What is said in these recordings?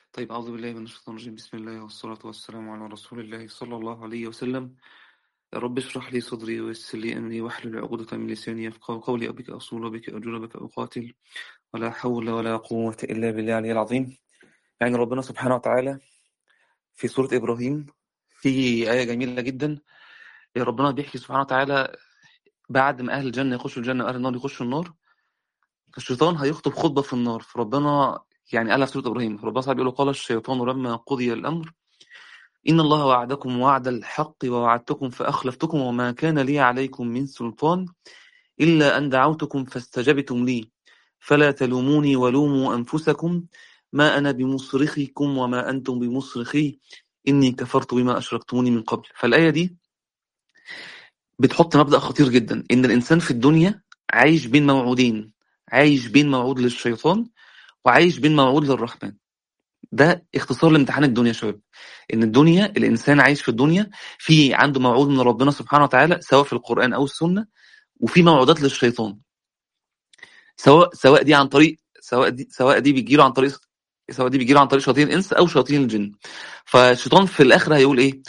طيب أعوذ بالله من الشيطان الرجيم بسم الله والصلاة والسلام على رسول الله صلى الله عليه وسلم يا رب اشرح لي صدري ويسر لي أمري واحلل عقدة من لساني يفقهوا قولي وبك أصول وبك أرجو وبك أقاتل ولا حول ولا قوة إلا بالله العلي العظيم يعني ربنا سبحانه وتعالى في سورة إبراهيم في آية جميلة جدا ربنا بيحكي سبحانه وتعالى بعد ما أهل الجنة يخشوا الجنة وأهل النار يخشوا النار الشيطان هيخطب خطبة في النار فربنا يعني قالها في سورة إبراهيم ربنا صاحب بيقول قال الشيطان لما قضي الأمر إن الله وعدكم وعد الحق ووعدتكم فأخلفتكم وما كان لي عليكم من سلطان إلا أن دعوتكم فاستجبتم لي فلا تلوموني ولوموا أنفسكم ما أنا بمصرخكم وما أنتم بمصرخي إني كفرت بما أشركتموني من قبل فالآية دي بتحط مبدأ خطير جدا إن الإنسان في الدنيا عايش بين موعودين عايش بين موعود للشيطان وعايش بين موعود للرحمن ده اختصار لامتحان الدنيا يا شباب ان الدنيا الانسان عايش في الدنيا في عنده موعود من ربنا سبحانه وتعالى سواء في القران او السنه وفي موعودات للشيطان سواء سواء دي عن طريق سواء دي سواء دي بتجيله عن طريق سواء دي بتجيله عن طريق شياطين الانس او شياطين الجن فالشيطان في الاخر هيقول ايه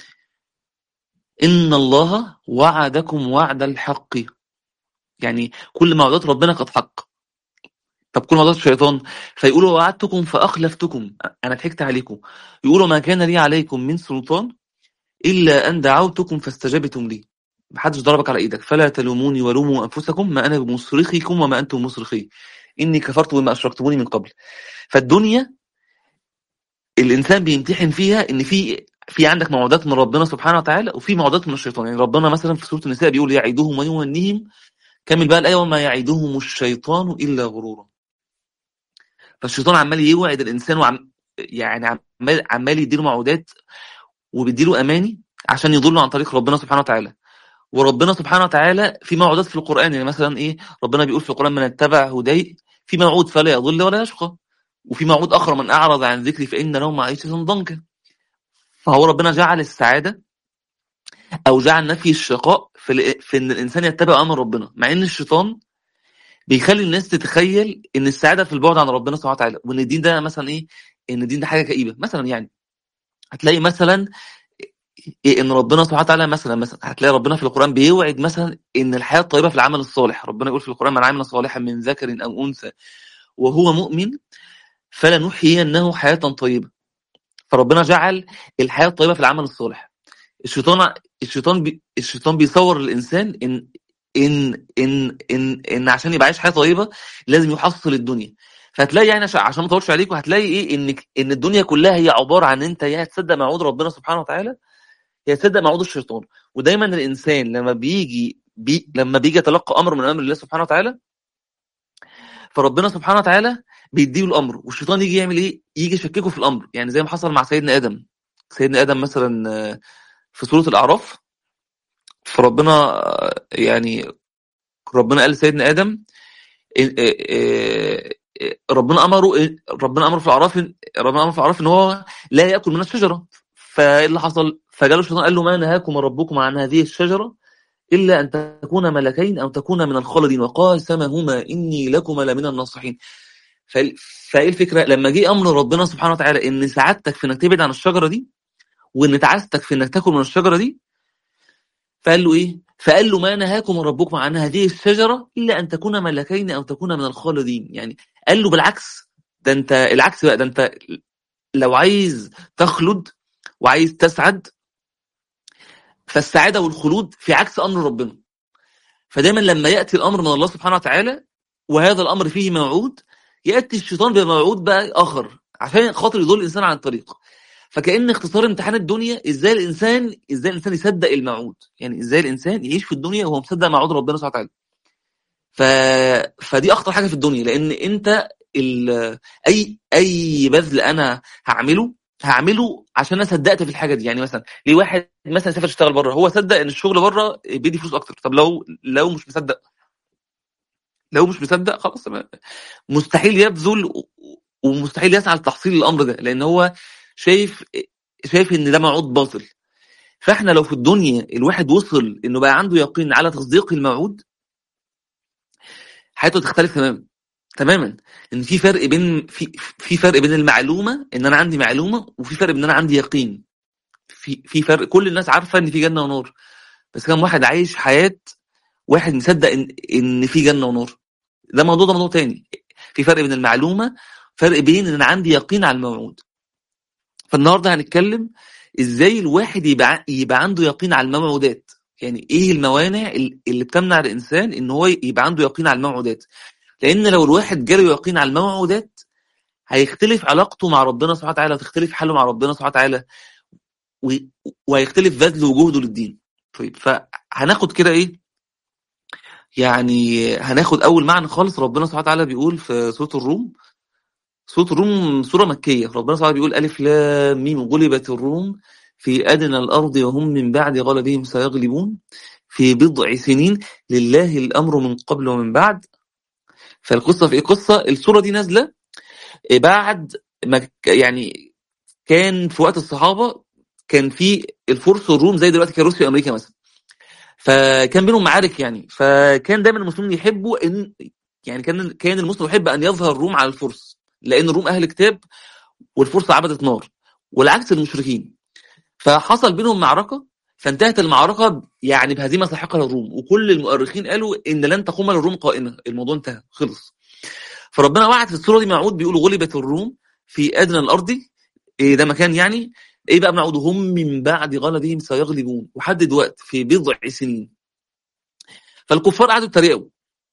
ان الله وعدكم وعد الحق يعني كل موعودات ربنا قد حق طب كل موضوع الشيطان فيقولوا وعدتكم فأخلفتكم أنا ضحكت عليكم يقولوا ما كان لي عليكم من سلطان إلا أن دعوتكم فاستجبتم لي محدش ضربك على إيدك فلا تلوموني ولوموا أنفسكم ما أنا بمصرخكم وما أنتم مصرخي إني كفرت بما أشركتموني من قبل فالدنيا الإنسان بيمتحن فيها إن في في عندك موعودات من ربنا سبحانه وتعالى وفي موعودات من الشيطان يعني ربنا مثلا في سورة النساء بيقول يعيدهم ويمنيهم كمل بقى الآية وما يعيدهم الشيطان إلا غرورا فالشيطان عمال يوعد الانسان وعم يعني عمال عمال يديله موعودات وبيديله اماني عشان يضله عن طريق ربنا سبحانه وتعالى وربنا سبحانه وتعالى في موعودات في القران يعني مثلا ايه ربنا بيقول في القران من اتبع هداي في موعود فلا يضل ولا يشقى وفي موعود اخر من اعرض عن ذكري فان له معيشه ضنكا فهو ربنا جعل السعاده او جعل نفي الشقاء في, في ان الانسان يتبع امر ربنا مع ان الشيطان بيخلي الناس تتخيل ان السعاده في البعد عن ربنا سبحانه وتعالى وان الدين ده مثلا ايه ان الدين ده حاجه كئيبه مثلا يعني هتلاقي مثلا إيه ان ربنا سبحانه وتعالى مثلا مثلا هتلاقي ربنا في القران بيوعد مثلا ان الحياه الطيبه في العمل الصالح ربنا يقول في القران من عمل صالحا من ذكر او انثى وهو مؤمن فلنحيينه حياه طيبه فربنا جعل الحياه الطيبه في العمل الصالح الشيطان الشيطان بي الشيطان بيصور للانسان ان ان ان ان ان عشان يبقى عايش حياه طيبه لازم يحصل الدنيا فهتلاقي يعني عشان ما اطولش عليكم هتلاقي ايه ان ان الدنيا كلها هي عباره عن انت يا تصدق موعود ربنا سبحانه وتعالى يا تصدق موعود الشيطان ودايما الانسان لما بيجي بي لما بيجي يتلقى امر من امر الله سبحانه وتعالى فربنا سبحانه وتعالى بيديه الامر والشيطان يجي يعمل ايه يجي يشككه في الامر يعني زي ما حصل مع سيدنا ادم سيدنا ادم مثلا في سوره الاعراف فربنا يعني ربنا قال لسيدنا ادم ربنا امره ربنا امره في الاعراف ربنا امره في الاعراف ان هو لا ياكل من الشجره فايه اللي حصل فجاله الشيطان قال له ما نهاكم ربكم عن هذه الشجره الا ان تكون ملكين او تكون من الخالدين وقاسمهما اني لكما لمن الناصحين فايه الفكره لما جه امر ربنا سبحانه وتعالى ان سعادتك في انك تبعد عن الشجره دي وان تعاستك في انك تاكل من الشجره دي فقال له ايه فقال له ما نهاكم ربكم عن هذه الشجره الا ان تكون ملكين او تكون من الخالدين يعني قال له بالعكس ده انت العكس بقى ده انت لو عايز تخلد وعايز تسعد فالسعاده والخلود في عكس امر ربنا فدايما لما ياتي الامر من الله سبحانه وتعالى وهذا الامر فيه موعود ياتي الشيطان بموعود بقى اخر عشان خاطر يضل الانسان عن الطريق فكأن اختصار امتحان الدنيا ازاي الانسان ازاي الانسان يصدق الموعود يعني ازاي الانسان يعيش في الدنيا وهو مصدق موعود ربنا سبحانه وتعالى ف... فدي اخطر حاجه في الدنيا لان انت ال... اي اي بذل انا هعمله هعمله عشان انا صدقت في الحاجه دي يعني مثلا ليه واحد مثلا سافر يشتغل بره هو صدق ان الشغل بره بيدي فلوس اكتر طب لو لو مش مصدق لو مش مصدق خلاص مستحيل يبذل ومستحيل يسعى لتحصيل الامر ده لان هو شايف شايف ان ده موعود باطل فاحنا لو في الدنيا الواحد وصل انه بقى عنده يقين على تصديق الموعود حياته تختلف تماما تماما ان في فرق بين في في فرق بين المعلومه ان انا عندي معلومه وفي فرق بين ان انا عندي يقين في في فرق كل الناس عارفه ان في جنه ونار بس كم واحد عايش حياه واحد مصدق ان ان في جنه ونار ده موضوع ده موضوع تاني في فرق بين المعلومه فرق بين ان انا عندي يقين على الموعود فالنهارده هنتكلم ازاي الواحد يبقى يبقى عنده يقين على الموعودات يعني ايه الموانع اللي بتمنع الانسان ان هو يبقى عنده يقين على الموعودات لان لو الواحد جاله يقين على الموعودات هيختلف علاقته مع ربنا سبحانه وتعالى وتختلف حاله مع ربنا سبحانه وتعالى و- وهيختلف بذله وجهده للدين طيب فهناخد كده ايه يعني هناخد اول معنى خالص ربنا سبحانه وتعالى بيقول في سوره الروم سوره الروم سوره مكيه ربنا سبحانه وتعالى بيقول الف لام ميم غلبت الروم في ادنى الارض وهم من بعد غلبهم سيغلبون في بضع سنين لله الامر من قبل ومن بعد فالقصه في ايه قصه السوره دي نازله بعد ما ك- يعني كان في وقت الصحابه كان في الفرس والروم زي دلوقتي كان روسيا وامريكا مثلا فكان بينهم معارك يعني فكان دايما المسلمين يحبوا ان يعني كان كان المسلم يحب ان يظهر الروم على الفرس لان الروم اهل كتاب والفرس عبدة نار والعكس المشركين فحصل بينهم معركه فانتهت المعركه يعني بهزيمه ساحقه للروم وكل المؤرخين قالوا ان لن تقوم للروم قائمه الموضوع انتهى خلص فربنا وعد في السوره دي موعود بيقول غلبت الروم في ادنى الارض إيه ده مكان يعني ايه بقى موعود هم من بعد غلبهم سيغلبون وحدد وقت في بضع سنين فالكفار قعدوا يتريقوا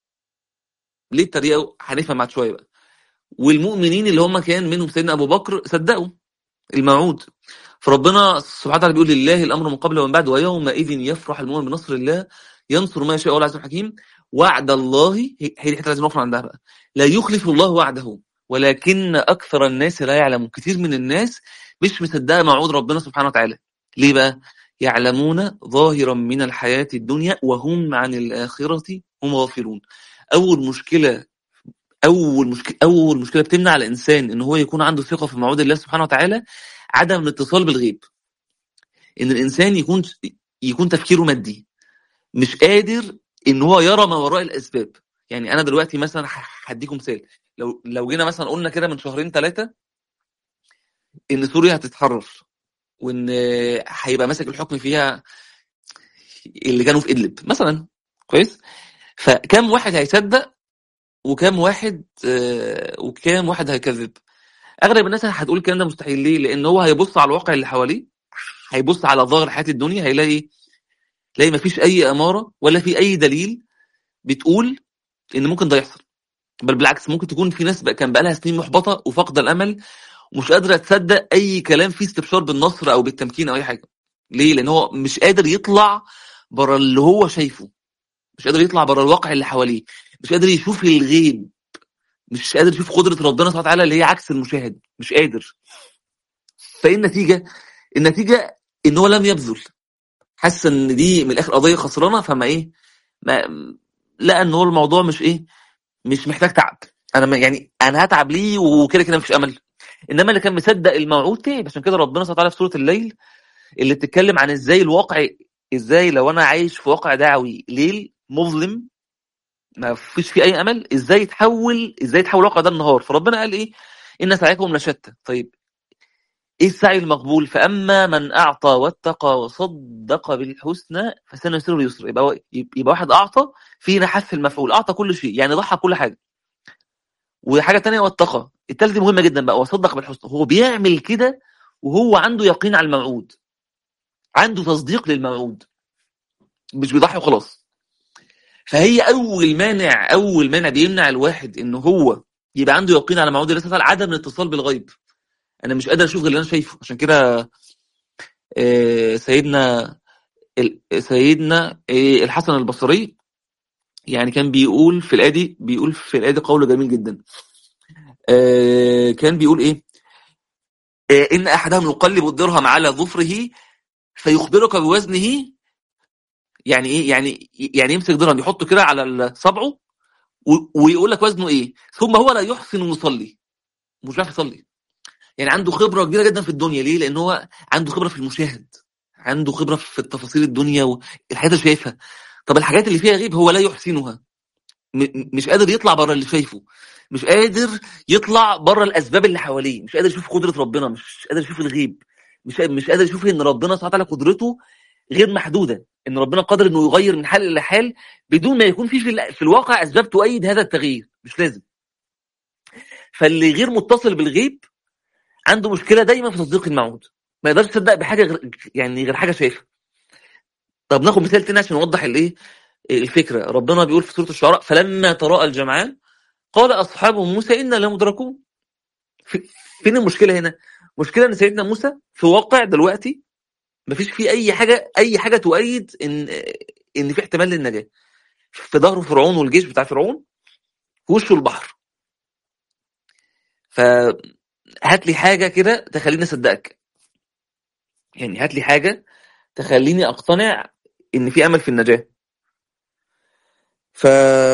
ليه اتريقوا هنفهم بعد شويه بقى والمؤمنين اللي هم كان منهم سيدنا ابو بكر صدقوا الموعود فربنا سبحانه وتعالى بيقول لله الامر من قبل ومن بعد ويومئذ يفرح المؤمن بنصر الله ينصر ما يشاء والله عز حكيم وعد الله هي هي دي الحته لازم نقف عندها بقى لا يخلف الله وعده ولكن اكثر الناس لا يعلمون كتير من الناس مش مصدقه موعود ربنا سبحانه وتعالى ليه بقى يعلمون ظاهرا من الحياه الدنيا وهم عن الاخره هم غافلون اول مشكله اول مشكله اول مشكله بتمنع الانسان ان هو يكون عنده ثقه في موعود الله سبحانه وتعالى عدم الاتصال بالغيب ان الانسان يكون يكون تفكيره مادي مش قادر ان هو يرى ما وراء الاسباب يعني انا دلوقتي مثلا ه- هديكم مثال لو لو جينا مثلا قلنا كده من شهرين ثلاثه ان سوريا هتتحرر وان هيبقى ماسك الحكم فيها اللي كانوا في ادلب مثلا كويس فكم واحد هيصدق وكم واحد آه، وكم واحد هيكذب اغلب الناس هتقول الكلام ده مستحيل ليه لان هو هيبص على الواقع اللي حواليه هيبص على ظاهر حياه الدنيا هيلاقي تلاقي مفيش اي اماره ولا في اي دليل بتقول ان ممكن ده يحصل بل بالعكس ممكن تكون في ناس بقى كان بقى لها سنين محبطه وفاقده الامل ومش قادره تصدق اي كلام فيه استبشار بالنصر او بالتمكين او اي حاجه ليه لان هو مش قادر يطلع بره اللي هو شايفه مش قادر يطلع بره الواقع اللي حواليه مش قادر يشوف الغيب مش قادر يشوف قدره ربنا سبحانه وتعالى اللي هي عكس المشاهد مش قادر فايه النتيجه النتيجه ان هو لم يبذل حاسس ان دي من الاخر قضيه خسرانه فما ايه ما لقى ان هو الموضوع مش ايه مش محتاج تعب انا ما يعني انا هتعب ليه وكده كده مفيش امل انما اللي كان مصدق الموعود تعب عشان كده ربنا سبحانه وتعالى في سوره الليل اللي بتتكلم عن ازاي الواقع ازاي لو انا عايش في واقع دعوي ليل مظلم ما فيش فيه اي امل ازاي يتحول ازاي يتحول الواقع ده النهار فربنا قال ايه ان سعيكم لشتى طيب ايه السعي المقبول فاما من اعطى واتقى وصدق بالحسنى فسنيسره لليسر يبقى هو- يبقى واحد اعطى في نحاس في المفعول اعطى كل شيء يعني ضحى كل حاجه وحاجه تانية واتقى التالتة دي مهمه جدا بقى وصدق بالحسنى هو بيعمل كده وهو عنده يقين على الموعود عنده تصديق للموعود مش بيضحي وخلاص فهي اول مانع اول مانع بيمنع الواحد ان هو يبقى عنده يقين على موعود الله سبحانه وتعالى عدم الاتصال بالغيب انا مش قادر اشوف غير اللي انا شايفه عشان كده آه، سيدنا ال- سيدنا آه، الحسن البصري يعني كان بيقول في الآية دي بيقول في الآية دي قول جميل جدا آه، كان بيقول ايه آه، ان احدهم يقلب الدرهم على ظفره فيخبرك بوزنه يعني ايه يعني يعني يمسك درهم يحطه كده على صبعه و- ويقول لك وزنه ايه ثم هو لا يحسن يصلي مش عارف يصلي يعني عنده خبره كبيره جدا في الدنيا ليه لان هو عنده خبره في المشاهد عنده خبره في التفاصيل الدنيا والحاجات اللي شايفها طب الحاجات اللي فيها غيب هو لا يحسنها م- مش قادر يطلع بره اللي شايفه مش قادر يطلع بره الاسباب اللي حواليه مش قادر يشوف قدره ربنا مش قادر يشوف الغيب مش مش قادر يشوف ان ربنا سبحانه وتعالى قدرته غير محدوده ان ربنا قادر انه يغير من حال الى حال بدون ما يكون في في, ال- في الواقع اسباب تؤيد هذا التغيير مش لازم فاللي غير متصل بالغيب عنده مشكله دايما في تصديق الموعود ما يقدرش يصدق بحاجه غير يعني غير حاجه شايفها طب ناخد مثال تاني عشان نوضح الايه الفكره ربنا بيقول في سوره الشعراء فلما تراءى الجمعان قال اصحاب موسى انا لمدركون في- فين المشكله هنا مشكله ان سيدنا موسى في واقع دلوقتي مفيش فيه اي حاجه اي حاجه تؤيد ان ان في احتمال للنجاه في ظهره فرعون والجيش بتاع فرعون في وشه البحر فهات لي حاجه كده تخليني اصدقك يعني هات لي حاجه تخليني اقتنع ان في امل في النجاه ف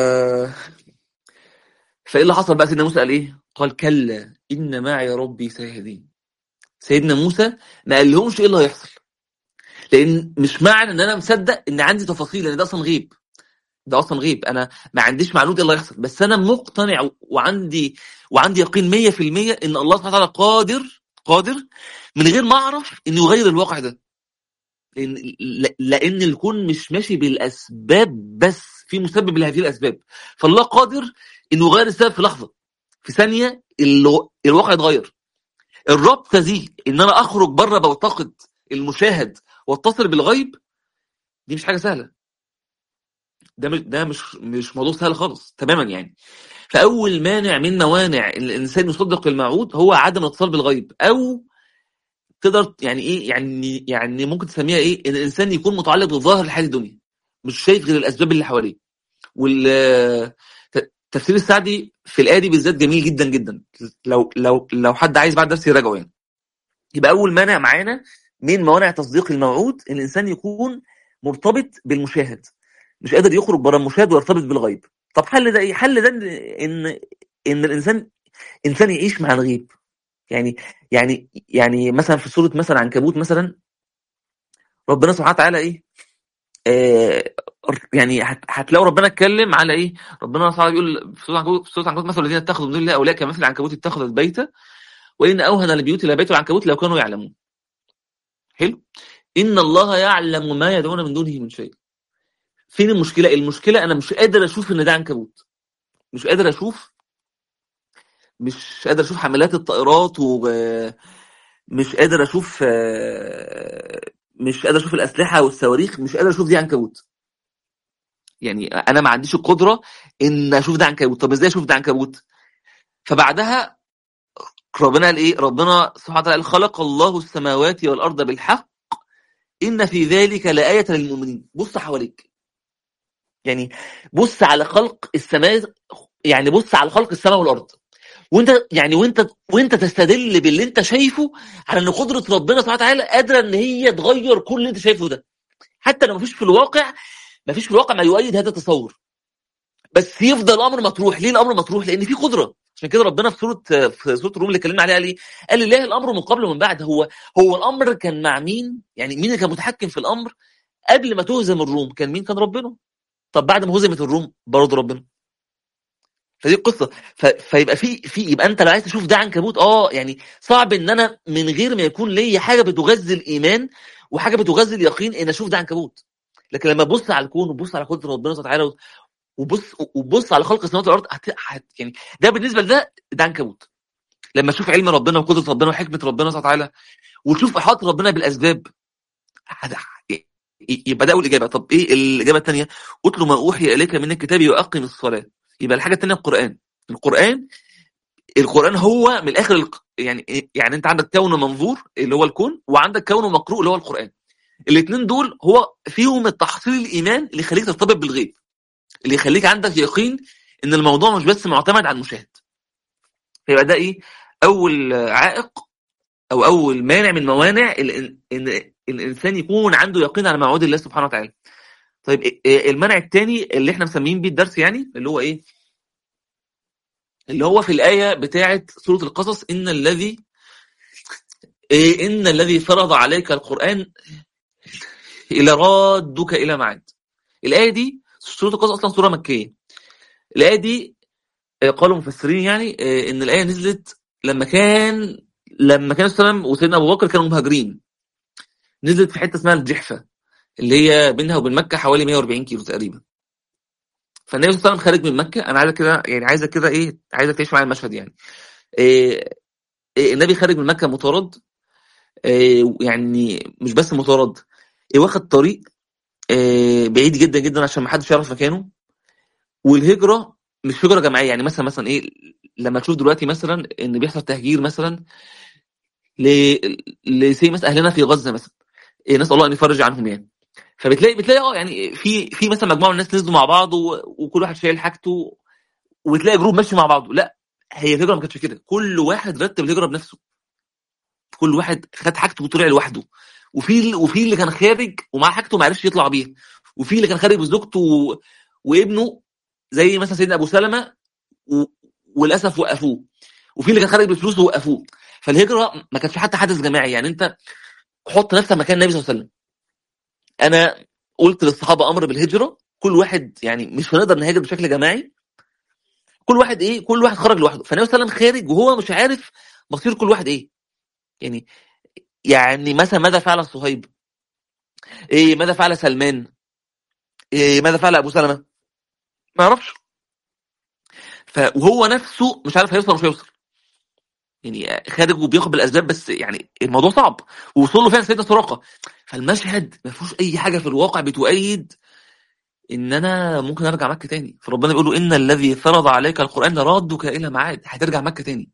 فايه اللي حصل بقى سيدنا موسى قال ايه قال كلا ان معي ربي سيهدين سيدنا موسى ما قال لهمش ايه اللي هيحصل لان مش معنى ان انا مصدق ان عندي تفاصيل لان ده اصلا غيب ده اصلا غيب انا ما عنديش معلومه ايه اللي هيحصل بس انا مقتنع وعندي وعندي يقين 100% ان الله سبحانه وتعالى قادر قادر من غير ما اعرف انه يغير الواقع ده لان ل- لان الكون مش ماشي بالاسباب بس في مسبب لهذه الاسباب فالله قادر انه يغير السبب في لحظه في ثانيه الو- الواقع يتغير الرابطه دي ان انا اخرج بره بعتقد المشاهد واتصل بالغيب دي مش حاجه سهله ده مش ده مش مش موضوع سهل خالص تماما يعني فاول مانع من موانع إن الانسان يصدق الموعود هو عدم الاتصال بالغيب او تقدر يعني ايه يعني يعني ممكن تسميها ايه ان الانسان يكون متعلق بالظاهر الحياه الدنيا مش شايف غير الاسباب اللي حواليه وال ت- تفسير السعدي في الايه دي بالذات جميل جدا جدا لو لو لو حد عايز بعد درس يراجعه يعني يبقى اول مانع معانا من موانع تصديق الموعود ان الانسان يكون مرتبط بالمشاهد مش قادر يخرج بره المشاهد ويرتبط بالغيب طب حل ده ايه حل ده ان ان ان الانسان انسان يعيش مع الغيب يعني يعني يعني مثلا في سوره مثلا عنكبوت مثلا ربنا سبحانه وتعالى ايه آه يعني هت- هتلاقوا ربنا اتكلم على ايه ربنا سبحانه وتعالى بيقول في سوره عنكبوت في سوره عنكبوت مثل الذين اتخذوا من دون الله اولياء كمثل العنكبوت اتخذت بيتا وان اوهن البيوت الى بيت العنكبوت لو كانوا يعلمون حلو ان الله يعلم ما يدعون من دونه من شيء فين المشكله المشكله انا مش قادر اشوف ان ده عنكبوت مش قادر اشوف مش قادر اشوف حملات الطائرات ومش قادر اشوف آه، مش قادر اشوف الاسلحه والصواريخ مش قادر اشوف دي عنكبوت يعني انا ما عنديش القدره ان اشوف ده عنكبوت طب ازاي اشوف ده عنكبوت فبعدها ربنا قال ايه ربنا سبحانه وتعالى قال خلق الله السماوات والارض بالحق ان في ذلك لايه للمؤمنين بص حواليك يعني بص على خلق السماء يعني بص على خلق السماء والارض وانت يعني وانت وانت تستدل باللي انت شايفه على ان قدره ربنا سبحانه وتعالى قادره ان هي تغير كل اللي انت شايفه ده حتى لو مفيش في الواقع مفيش في الواقع ما يؤيد هذا التصور بس يفضل الامر مطروح ليه الامر مطروح لان في قدره عشان كده ربنا في سوره في سوره الروم اللي اتكلمنا عليها قال ايه قال لله الامر من قبل ومن بعد هو هو الامر كان مع مين يعني مين اللي كان متحكم في الامر قبل ما تهزم الروم كان مين كان ربنا طب بعد ما هزمت الروم برضه ربنا فدي القصه ف... فيبقى في في يبقى انت لو عايز تشوف ده عنكبوت اه يعني صعب ان انا من غير ما يكون ليا حاجه بتغذي الايمان وحاجه بتغذي اليقين ان اشوف ده عنكبوت لكن لما تبص على الكون وتبص على قدره ربنا سبحانه وتعالى وبص وبص على خلق السماوات والارض هت... هت... يعني ده بالنسبه لده ده عنكبوت لما تشوف علم ربنا وقدره ربنا وحكمه ربنا سبحانه وتعالى وتشوف احاطه ربنا بالاسباب هت... يبقى ده اول اجابه طب ايه الاجابه الثانيه اتلو ما اوحي اليك من الكتاب واقم الصلاه يبقى الحاجه الثانيه القران القران القران هو من الاخر الق- يعني يعني انت عندك كون منظور اللي هو الكون وعندك كون مقروء اللي هو القران الاثنين دول هو فيهم التحصيل الايمان اللي يخليك ترتبط بالغيب اللي يخليك عندك يقين ان الموضوع مش بس معتمد على المشاهد فيبقى ده ايه اول عائق او اول مانع من موانع ال- ان الانسان يكون عنده يقين على موعود الله سبحانه وتعالى طيب إيه- المنع الثاني اللي احنا مسميين بيه الدرس يعني اللي هو ايه اللي هو في الآية بتاعة سورة القصص إن الذي إيه إن الذي فرض عليك القرآن إلى رادك إلى معاد الآية دي سورة القصص أصلا سورة مكية الايه دي آه، قالوا المفسرين يعني آه، ان الايه نزلت لما كان لما كان السلام وسيدنا ابو بكر كانوا مهاجرين نزلت في حته اسمها الجحفه اللي هي بينها وبين مكه حوالي 140 كيلو تقريبا فالنبي صلى الله عليه وسلم خارج من مكه انا عايزك كده يعني عايزك كده ايه عايزك تعيش معايا المشهد يعني إيه إيه النبي خارج من مكه مطارد إيه يعني مش بس مطارد إيه واخد طريق إيه بعيد جدا جدا عشان ما حدش يعرف مكانه والهجره مش هجره جماعيه يعني مثلا مثلا ايه لما تشوف دلوقتي مثلا ان بيحصل تهجير مثلا ل لسي مثلا اهلنا في غزه مثلا إيه نسال الله ان يفرج عنهم يعني فبتلاقي بتلاقي اه يعني في في مثلا مجموعه من الناس نزلوا مع بعض و... وكل واحد شايل حاجته وتلاقي جروب ماشي مع بعضه لا هي الهجره ما كانتش كده كل واحد رتب الهجره بنفسه كل واحد خد حاجته وطلع لوحده وفي وفي اللي كان خارج ومعاه حاجته ما عرفش يطلع بيها وفي اللي كان خارج بزوجته و... وابنه زي مثلا سيدنا ابو سلمه و... وللاسف وقفوه وفي اللي كان خارج بفلوسه وقفوه فالهجره ما كانتش حتى حدث جماعي يعني انت حط نفسك مكان النبي صلى الله عليه وسلم انا قلت للصحابه امر بالهجره كل واحد يعني مش هنقدر نهاجر بشكل جماعي كل واحد ايه كل واحد خرج لوحده فالنبي صلى الله عليه وسلم خارج وهو مش عارف مصير كل واحد ايه يعني يعني مثلا ماذا فعل صهيب ايه ماذا فعل سلمان إيه ماذا فعل ابو سلمه ما يعرفش ف وهو نفسه مش عارف هيوصل مش هيوصل يعني خارج وبياخد بالاسباب بس يعني الموضوع صعب ووصل له فعلا سيدنا سراقه فالمشهد ما فيهوش اي حاجه في الواقع بتؤيد ان انا ممكن ارجع مكه تاني فربنا بيقول له ان الذي فرض عليك القران لرادك الى معاد هترجع مكه تاني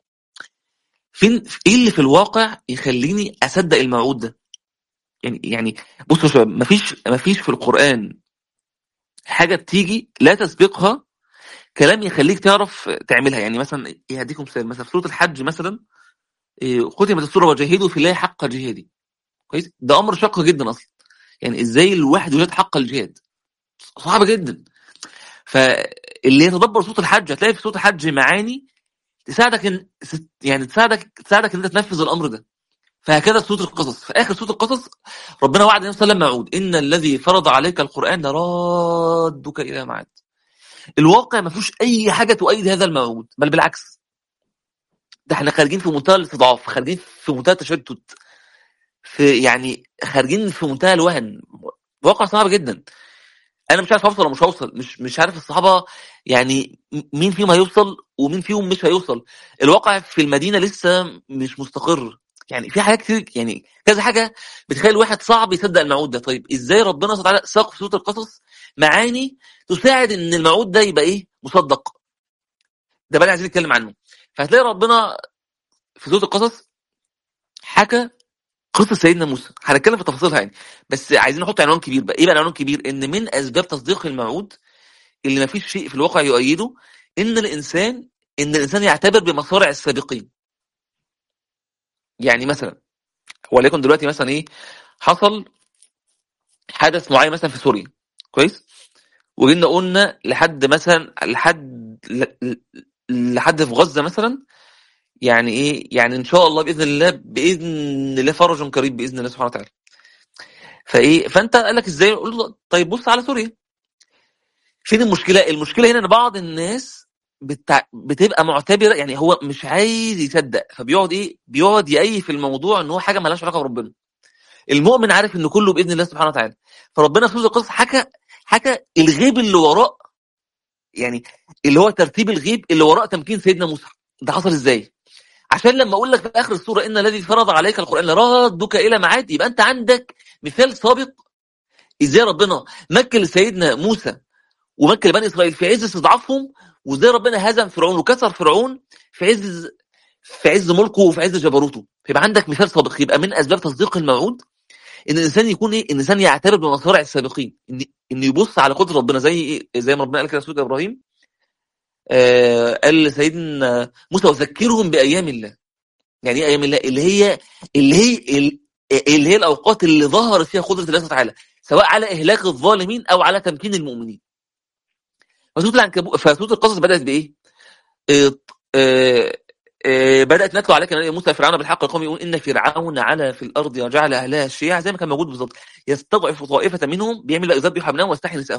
فين ايه اللي في الواقع يخليني اصدق الموعود ده يعني يعني بصوا يا شباب مفيش مفيش في القران حاجه بتيجي لا تسبقها كلام يخليك تعرف تعملها يعني مثلا إيه هديكم مثال مثلا في سوره الحج مثلا إيه، ختمت السوره وجاهدوا في الله حق جهادي كويس ده امر شاق جدا اصلا يعني ازاي الواحد يجاهد حق الجهاد صعب جدا فاللي يتدبر سوره الحج هتلاقي في سوره الحج معاني تساعدك ان يعني تساعدك تساعدك ان انت تنفذ الامر ده فهكذا سوره القصص في اخر سوره القصص ربنا وعد النبي صلى الله عليه وسلم موعود ان الذي فرض عليك القران لرادك الى معاد الواقع ما فيهوش اي حاجه تؤيد هذا الموعود بل بالعكس ده احنا خارجين في منتهى الاستضعاف خارجين في منتهى التشتت في يعني خارجين في منتهى الوهن واقع صعب جدا انا مش عارف اوصل ولا مش هوصل مش مش عارف الصحابه يعني مين فيهم هيوصل ومين فيهم مش هيوصل الواقع في المدينه لسه مش مستقر يعني في حاجات كتير يعني كذا حاجه بتخلي الواحد صعب يصدق الموعود ده طيب ازاي ربنا سبحانه وتعالى ساق في سوره القصص معاني تساعد ان الموعود ده يبقى ايه مصدق ده بقى عايزين نتكلم عنه فهتلاقي ربنا في سوره القصص حكى قصه سيدنا موسى هنتكلم في تفاصيلها يعني بس عايزين نحط عنوان كبير بقى ايه بقى العنوان الكبير ان من اسباب تصديق الموعود اللي ما فيش شيء في الواقع يؤيده ان الانسان ان الانسان يعتبر بمصارع السابقين يعني مثلا وليكن دلوقتي مثلا ايه حصل حدث معين مثلا في سوريا كويس وجينا قلنا لحد مثلا لحد ل- لحد في غزه مثلا يعني ايه يعني ان شاء الله باذن الله باذن الله فرج قريب باذن الله سبحانه وتعالى فايه فانت قال لك ازاي قول له طيب بص على سوريا فين المشكله المشكله هنا ان بعض الناس بتع... بتبقى معتبره يعني هو مش عايز يصدق فبيقعد ايه بيقعد يأيي في الموضوع ان هو حاجه مالهاش علاقه بربنا المؤمن عارف ان كله باذن الله سبحانه وتعالى فربنا في سوره القصص حكى حكى الغيب اللي وراء يعني اللي هو ترتيب الغيب اللي وراء تمكين سيدنا موسى ده حصل ازاي عشان لما اقول لك في اخر السوره ان الذي فرض عليك القران لرادك الى معاد يبقى انت عندك مثال سابق ازاي ربنا مكن لسيدنا موسى ومكن لبني اسرائيل في عز استضعافهم وازاي ربنا هزم فرعون وكسر فرعون في عز في عز ملكه وفي عز جبروته فيبقى عندك مثال سابق يبقى من اسباب تصديق الموعود ان الانسان يكون ايه الانسان يعتبر بمصارع السابقين ان ان يبص على قدره ربنا زي ايه زي ما ربنا قال كده في سوره ابراهيم آه قال لسيدنا موسى وذكرهم بايام الله يعني ايه ايام الله اللي هي اللي هي اللي هي الاوقات اللي ظهرت فيها قدره الله تعالى سواء على اهلاك الظالمين او على تمكين المؤمنين فسوره العنكبوت فسوره القصص بدات بايه؟ آه آه آه بدات نتلو عليك يا موسى فرعون بالحق القوم يقول ان فرعون علا في الارض وجعل اهلها شيعا زي ما كان موجود بالظبط يستضعف طائفه منهم بيعمل بقى يذبح ابنائهم ويستحيي نسائهم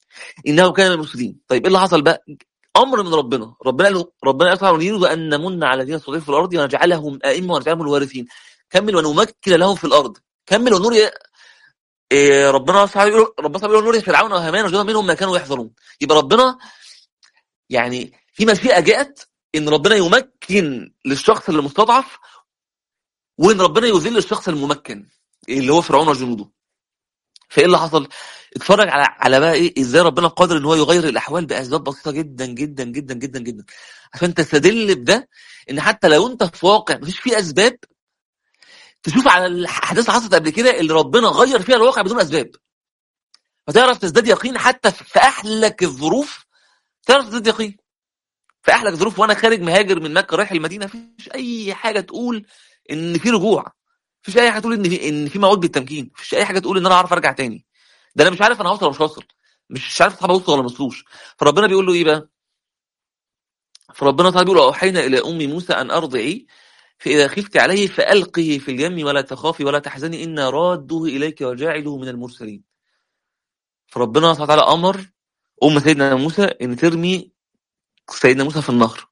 انه كان من المفسدين طيب ايه اللي حصل بقى امر من ربنا ربنا قال له ربنا قال نريد ان نمن على الذين استضعفوا في الارض ونجعلهم ائمه ونجعلهم الوارثين كمل ونمكن لهم في الارض كمل ونور إيه ربنا سبحانه يقول ربنا سبحانه يقول نور يا فرعون وهامان وجنود منهم ما كانوا يحذرون يبقى ربنا يعني في مشيئه جاءت ان ربنا يمكن للشخص اللي مستضعف وان ربنا يذل الشخص الممكن اللي هو فرعون وجنوده فايه اللي حصل اتفرج على على بقى ايه ازاي ربنا قادر ان هو يغير الاحوال باسباب بسيطه جدا جدا جدا جدا جدا عشان تستدل بده ان حتى لو انت في واقع مفيش فيه اسباب تشوف على الاحداث اللي حصلت قبل كده اللي ربنا غير فيها الواقع بدون اسباب فتعرف تزداد يقين حتى في احلك الظروف تعرف تزداد يقين في احلك الظروف وانا خارج مهاجر من مكه رايح المدينه مفيش اي حاجه تقول ان في رجوع مفيش اي حاجه تقول ان في ان في موعود بالتمكين مفيش اي حاجه تقول ان انا اعرف ارجع تاني ده انا مش عارف انا هوصل ولا مش هوصل مش عارف اصحابي اوصل ولا ما اوصلوش فربنا بيقول له ايه بقى فربنا تعالى بيقول اوحينا الى ام موسى ان ارضعي فاذا خفت عليه فالقه في اليم ولا تخافي ولا تحزني انا راده اليك وجاعله من المرسلين فربنا سبحانه وتعالى امر ام سيدنا موسى ان ترمي سيدنا موسى في النهر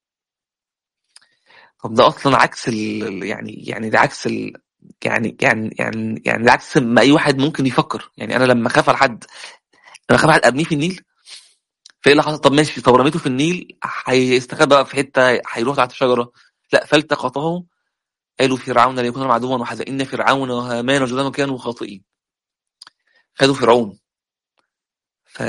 طب ده اصلا عكس ال... يعني يعني ده عكس ال... يعني يعني يعني يعني ده عكس ما اي واحد ممكن يفكر يعني انا لما اخاف على حد انا اخاف على ارميه في النيل فايه اللي حصل طب ماشي طب رميته في النيل هيستخبى بقى في حته هيروح تحت شجره لا فالتقطه قالوا فرعون ليكون عدوا وحزا ان فرعون وهامان وجنودهما كانوا خاطئين خدوا فرعون ف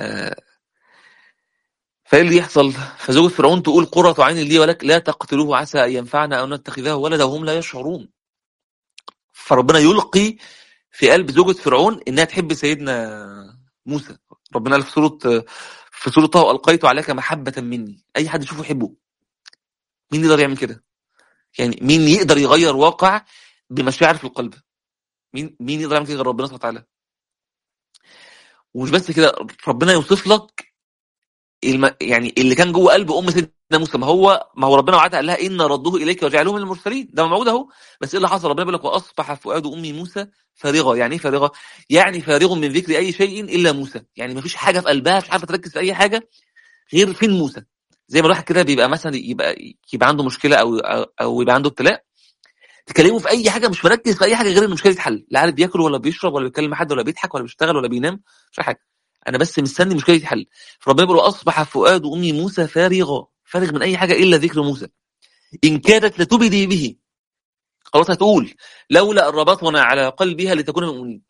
فايه اللي يحصل فزوجة فرعون تقول قرة عين لي ولك لا تقتلوه عسى ان ينفعنا او نتخذه ولدا وهم لا يشعرون فربنا يلقي في قلب زوجة فرعون انها تحب سيدنا موسى ربنا قال في سورة في سورة طه والقيت عليك محبة مني اي حد يشوفه يحبه مين يقدر يعمل كده يعني مين يقدر يغير واقع بمشاعر في القلب مين مين يقدر يعمل كده غير ربنا سبحانه وتعالى ومش بس كده ربنا يوصف لك الم... يعني اللي كان جوه قلب ام سيدنا موسى ما هو ما هو ربنا وعدها قال لها ان ردوه اليك وجعلوه من المرسلين ده موجود اهو بس ايه اللي حصل ربنا بيقول لك واصبح فؤاد ام موسى فارغه يعني ايه فارغه يعني فارغ من ذكر اي شيء الا موسى يعني ما فيش حاجه في قلبها مش عارفه تركز في اي حاجه غير فين موسى زي ما الواحد كده بيبقى مثلا يبقى يبقى عنده مشكله او او يبقى عنده ابتلاء تكلمه في اي حاجه مش مركز في اي حاجه غير المشكله تتحل لا عارف بياكل ولا بيشرب ولا بيتكلم مع حد ولا بيضحك ولا بيشتغل ولا بينام مش اي حاجه انا بس مستني مشكله تتحل فربنا بيقول اصبح فؤاد ام موسى فارغا فارغ من اي حاجه الا ذكر موسى ان كادت لتبدي به خلاص هتقول لولا ان ربطنا على قلبها لتكون من المؤمنين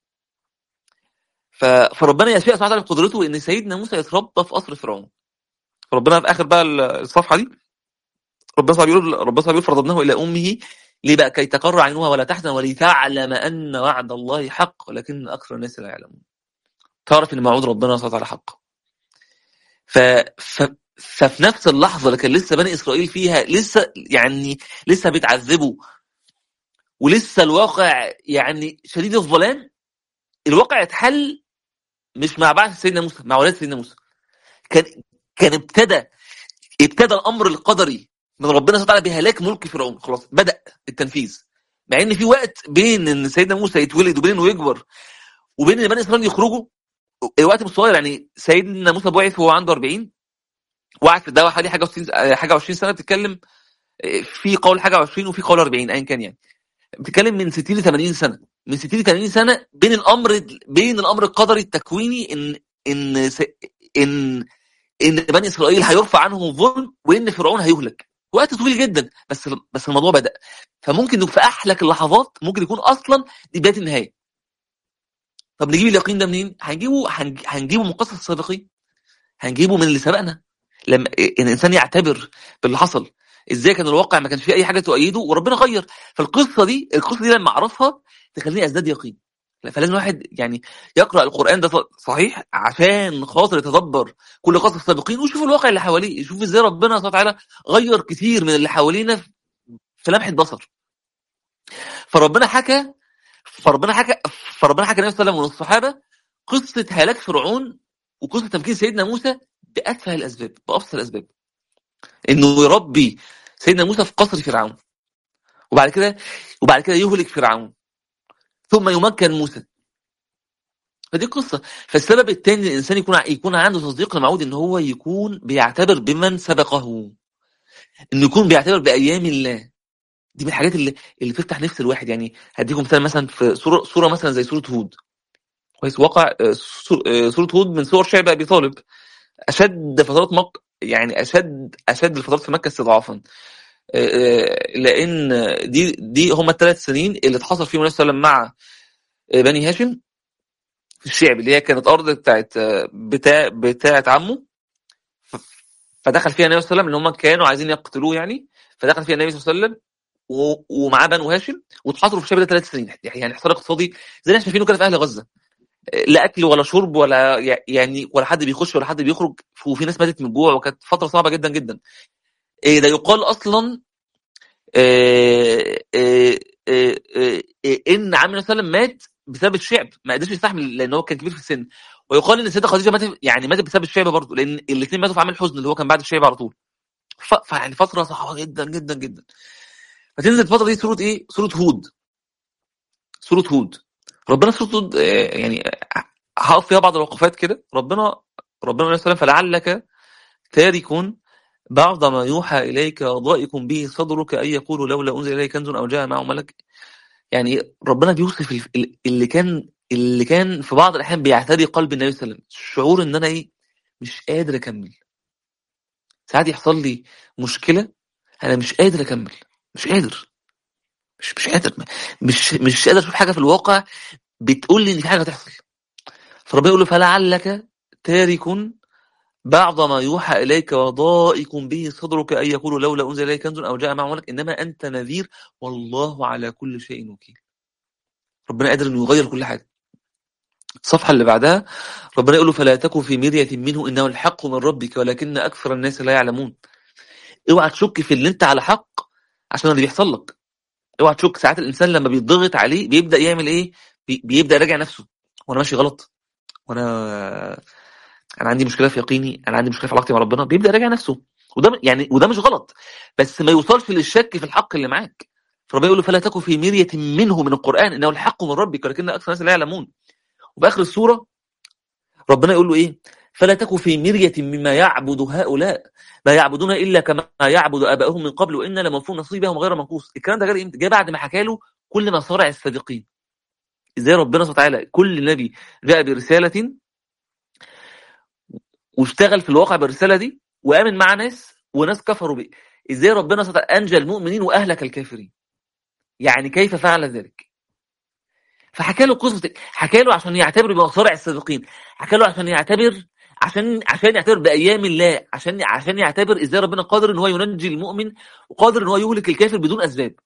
ف... فربنا يشاء سبحانه وتعالى بقدرته ان سيدنا موسى يتربى في قصر فرعون ربنا في اخر بقى الصفحه دي ربنا بيقول ربنا بيقول فرضناه الى امه ليه بقى كي تقر عينها ولا تحزن ولتعلم ان وعد الله حق ولكن اكثر الناس لا يعلمون تعرف ان موعود ربنا سبحانه وتعالى حق ف... ف... ففي نفس اللحظه اللي كان لسه بني اسرائيل فيها لسه يعني لسه بيتعذبوا ولسه الواقع يعني شديد الظلام الواقع اتحل مش مع بعث سيدنا موسى مع ولاد سيدنا موسى كان كان ابتدى ابتدى الامر القدري من ربنا سبحانه وتعالى بهلاك ملك فرعون خلاص بدا التنفيذ مع ان في وقت بين ان سيدنا موسى يتولد وبين انه يكبر وبين ان بني اسرائيل يخرجوا الوقت مش صغير يعني سيدنا موسى بعث وهو عنده 40 وقعد في الدعوه حوالي حاجه 60 حاجه 20 سنه بتتكلم في قول حاجه 20 وفي قول 40 ايا كان يعني بتتكلم من 60 ل 80 سنه من 60 ل 80 سنه بين الامر بين الامر القدري التكويني ان ان ان ان بني اسرائيل هيرفع عنهم الظلم وان فرعون هيهلك وقت طويل جدا بس بس الموضوع بدا فممكن في احلك اللحظات ممكن يكون اصلا دي بدايه النهايه طب نجيب اليقين ده منين هنجيبه هنجيبه من قصص السابقين هنجيبه من اللي سبقنا لما الانسان يعتبر باللي حصل ازاي كان الواقع ما كانش فيه اي حاجه تؤيده وربنا غير فالقصه دي القصه دي لما اعرفها تخليني ازداد يقين فلازم الواحد يعني يقرا القران ده صحيح عشان خاطر يتدبر كل قصص السابقين ويشوف الواقع اللي حواليه يشوف ازاي ربنا سبحانه وتعالى غير كتير من اللي حوالينا في لمحه بصر فربنا حكى فربنا حكى فربنا حكى النبي صلى الله عليه وسلم والصحابه قصه هلاك فرعون وقصه تمكين سيدنا موسى باتفه الاسباب بابسط الاسباب انه يربي سيدنا موسى في قصر فرعون وبعد كده وبعد كده يهلك فرعون ثم يمكن موسى فدي قصه فالسبب الثاني الانسان يكون يكون عنده تصديق الموعود ان هو يكون بيعتبر بمن سبقه انه يكون بيعتبر بايام الله دي من الحاجات اللي اللي تفتح نفس الواحد يعني هديكم مثال مثلا في سوره سوره مثلا زي سوره هود كويس وقع آه، سور- آه، سوره هود من سور شعب ابي طالب اشد فترات مكه يعني اشد اشد الفترات في مكه استضعافا آه، آه، لان دي دي هم الثلاث سنين اللي اتحصل فيهم النبي صلى الله عليه وسلم مع آه، بني هاشم في الشعب اللي هي كانت ارض بتاعت آه، بتاع بتاعت عمه ف- فدخل فيها النبي صلى الله عليه وسلم اللي هم كانوا عايزين يقتلوه يعني فدخل فيها النبي صلى الله عليه وسلم و- ومعاه بنو هاشم واتحاصروا في الشعب ده ثلاث سنين يعني حصار اقتصادي زي اللي احنا شايفينه كده في اهل غزه لا اكل ولا شرب ولا يعني ولا حد بيخش ولا حد بيخرج وفي ناس ماتت من الجوع وكانت فتره صعبه جدا جدا إيه ده يقال اصلا إيه إيه إيه إيه ان عم صلى الله عليه وسلم مات بسبب الشعب ما قدرش يستحمل لان هو كان كبير في السن ويقال ان السيده خديجه ماتت يعني ماتت بسبب الشعب برضه لان الاثنين ماتوا في عام الحزن اللي هو كان بعد الشعب على طول ف- فيعني فتره صعبه جدا جدا جدا فتنزل الفتره دي سوره ايه؟ سوره هود سوره هود ربنا سوره هود آه، يعني آه، هقف فيها بعض الوقفات كده ربنا ربنا عليه السلام فلعلك تارك بعض ما يوحى اليك ضائق به صدرك ان يقولوا لولا انزل اليه كنز او جاء معه ملك يعني ربنا بيوصف ال- اللي كان اللي كان في بعض الاحيان بيعتري قلب النبي صلى الله عليه وسلم شعور ان انا ايه مش قادر اكمل ساعات يحصل لي مشكله انا مش قادر اكمل مش قادر مش مش قادر مش مش قادر اشوف حاجه في الواقع بتقول لي ان في حاجه هتحصل فربنا يقول له فلعلك تارك بعض ما يوحى اليك وضائق به صدرك ان يقولوا لولا انزل اليه كنز او جاء معه ملك انما انت نذير والله على كل شيء وكيل ربنا قادر انه يغير كل حاجه الصفحه اللي بعدها ربنا يقول له فلا تكن في مريه منه انه الحق من ربك ولكن اكثر الناس لا يعلمون اوعى تشك في اللي انت على حق عشان اللي بيحصل لك اوعى تشك ساعات الانسان لما بيتضغط عليه بيبدا يعمل ايه بي- بيبدا يراجع نفسه وانا ماشي غلط وانا انا عندي مشكله في يقيني انا عندي مشكله في علاقتي مع ربنا بيبدا يراجع نفسه وده م- يعني وده مش غلط بس ما يوصلش للشك في الحق اللي معاك فربنا يقول له فلا تكن في مريه منه من القران انه الحق من ربك ولكن اكثر الناس لا يعلمون وفي اخر السوره ربنا يقول له ايه فلا تكن في مريه مما يعبد هؤلاء لا يعبدون الا كما يعبد ابائهم من قبل وان لموفون نصيبهم غير منقوص الكلام ده جاي امتى جاء بعد ما حكى له كل مصارع الصادقين ازاي ربنا سبحانه وتعالى كل نبي جاء برساله واشتغل في الواقع بالرساله دي وامن مع ناس وناس كفروا بيه ازاي ربنا سبحانه وتعالى انجى المؤمنين واهلك الكافرين يعني كيف فعل ذلك فحكى له قصه حكى له عشان يعتبر بمصارع السابقين حكى له عشان يعتبر عشان عشان يعتبر بايام الله عشان عشان يعتبر ازاي ربنا قادر ان هو ينجي المؤمن وقادر ان هو يهلك الكافر بدون اسباب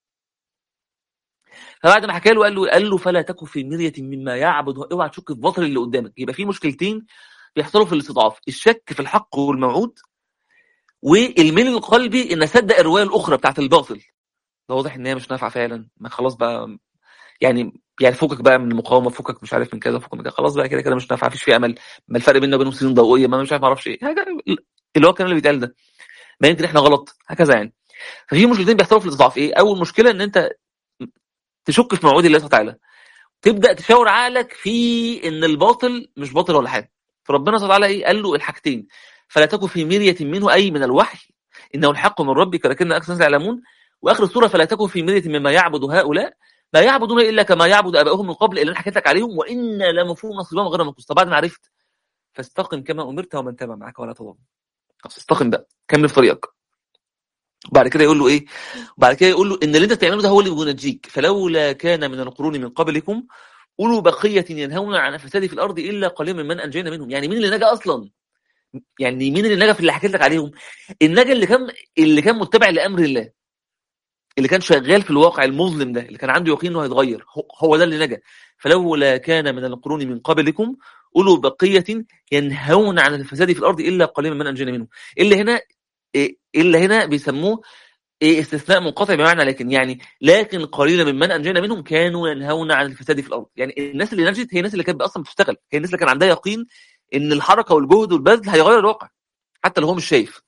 فبعد ما حكى له قال له قال له فلا تكن في مريه مما يعبد اوعى تشك في الباطل اللي قدامك يبقى في مشكلتين بيحصلوا في الاستضعاف الشك في الحق والموعود والميل القلبي ان اصدق الروايه الاخرى بتاعت الباطل ده واضح ان هي مش نافعه فعلا ما خلاص بقى يعني يعني فكك بقى من المقاومه فكك مش عارف من كذا فكك من كذا خلاص بقى كده كده مش نافعه مفيش في امل ما الفرق بيننا وبينهم سنين ضوئيه ما مش عارف ما اعرفش ايه حاجه اللي هو الكلام اللي بيتقال ده ما يمكن احنا غلط هكذا يعني ففي مشكلتين بيحصلوا في الاضعاف ايه اول مشكله ان انت تشك في موعود الله سبحانه وتعالى تبدا تشاور عقلك في ان الباطل مش باطل ولا حاجه فربنا سبحانه وتعالى ايه قال له الحاجتين فلا تكن في مريه منه اي من الوحي انه الحق من ربك لكن اكثر الناس لا يعلمون واخر السوره فلا تكن في مريه مما يعبد هؤلاء لا يعبدون الا كما يعبد ابائهم من قبل اللي انا حكيت لك عليهم وان لمفهوم نصيبهم غير منقوص طب بعد ما عرفت فاستقم كما امرت ومن تبع معك ولا تضل خلاص استقم بقى كمل في طريقك وبعد كده يقول له ايه وبعد كده يقول له ان اللي انت بتعمله ده هو اللي بينجيك فلولا كان من القرون من قبلكم اولو بقيه ينهون عن الفساد في الارض الا قليلا ممن انجينا منهم يعني مين اللي نجا اصلا يعني مين اللي نجا في اللي حكيت لك عليهم النجا اللي كان اللي كان متبع لامر الله اللي كان شغال في الواقع المظلم ده اللي كان عنده يقين انه هيتغير هو- هو ده اللي نجا فلولا كان من القرون من قبلكم اولو بقيه ينهون عن الفساد في الارض الا قليلا ممن انجينا منهم اللي هنا إيه اللي هنا بيسموه إيه استثناء منقطع بمعنى لكن يعني لكن قليلا ممن انجينا منهم كانوا ينهون عن الفساد في الارض يعني الناس اللي نجت هي الناس اللي كانت اصلا بتشتغل هي الناس اللي كان عندها يقين ان الحركه والجهد والبذل هيغير الواقع حتى لو هو مش شايف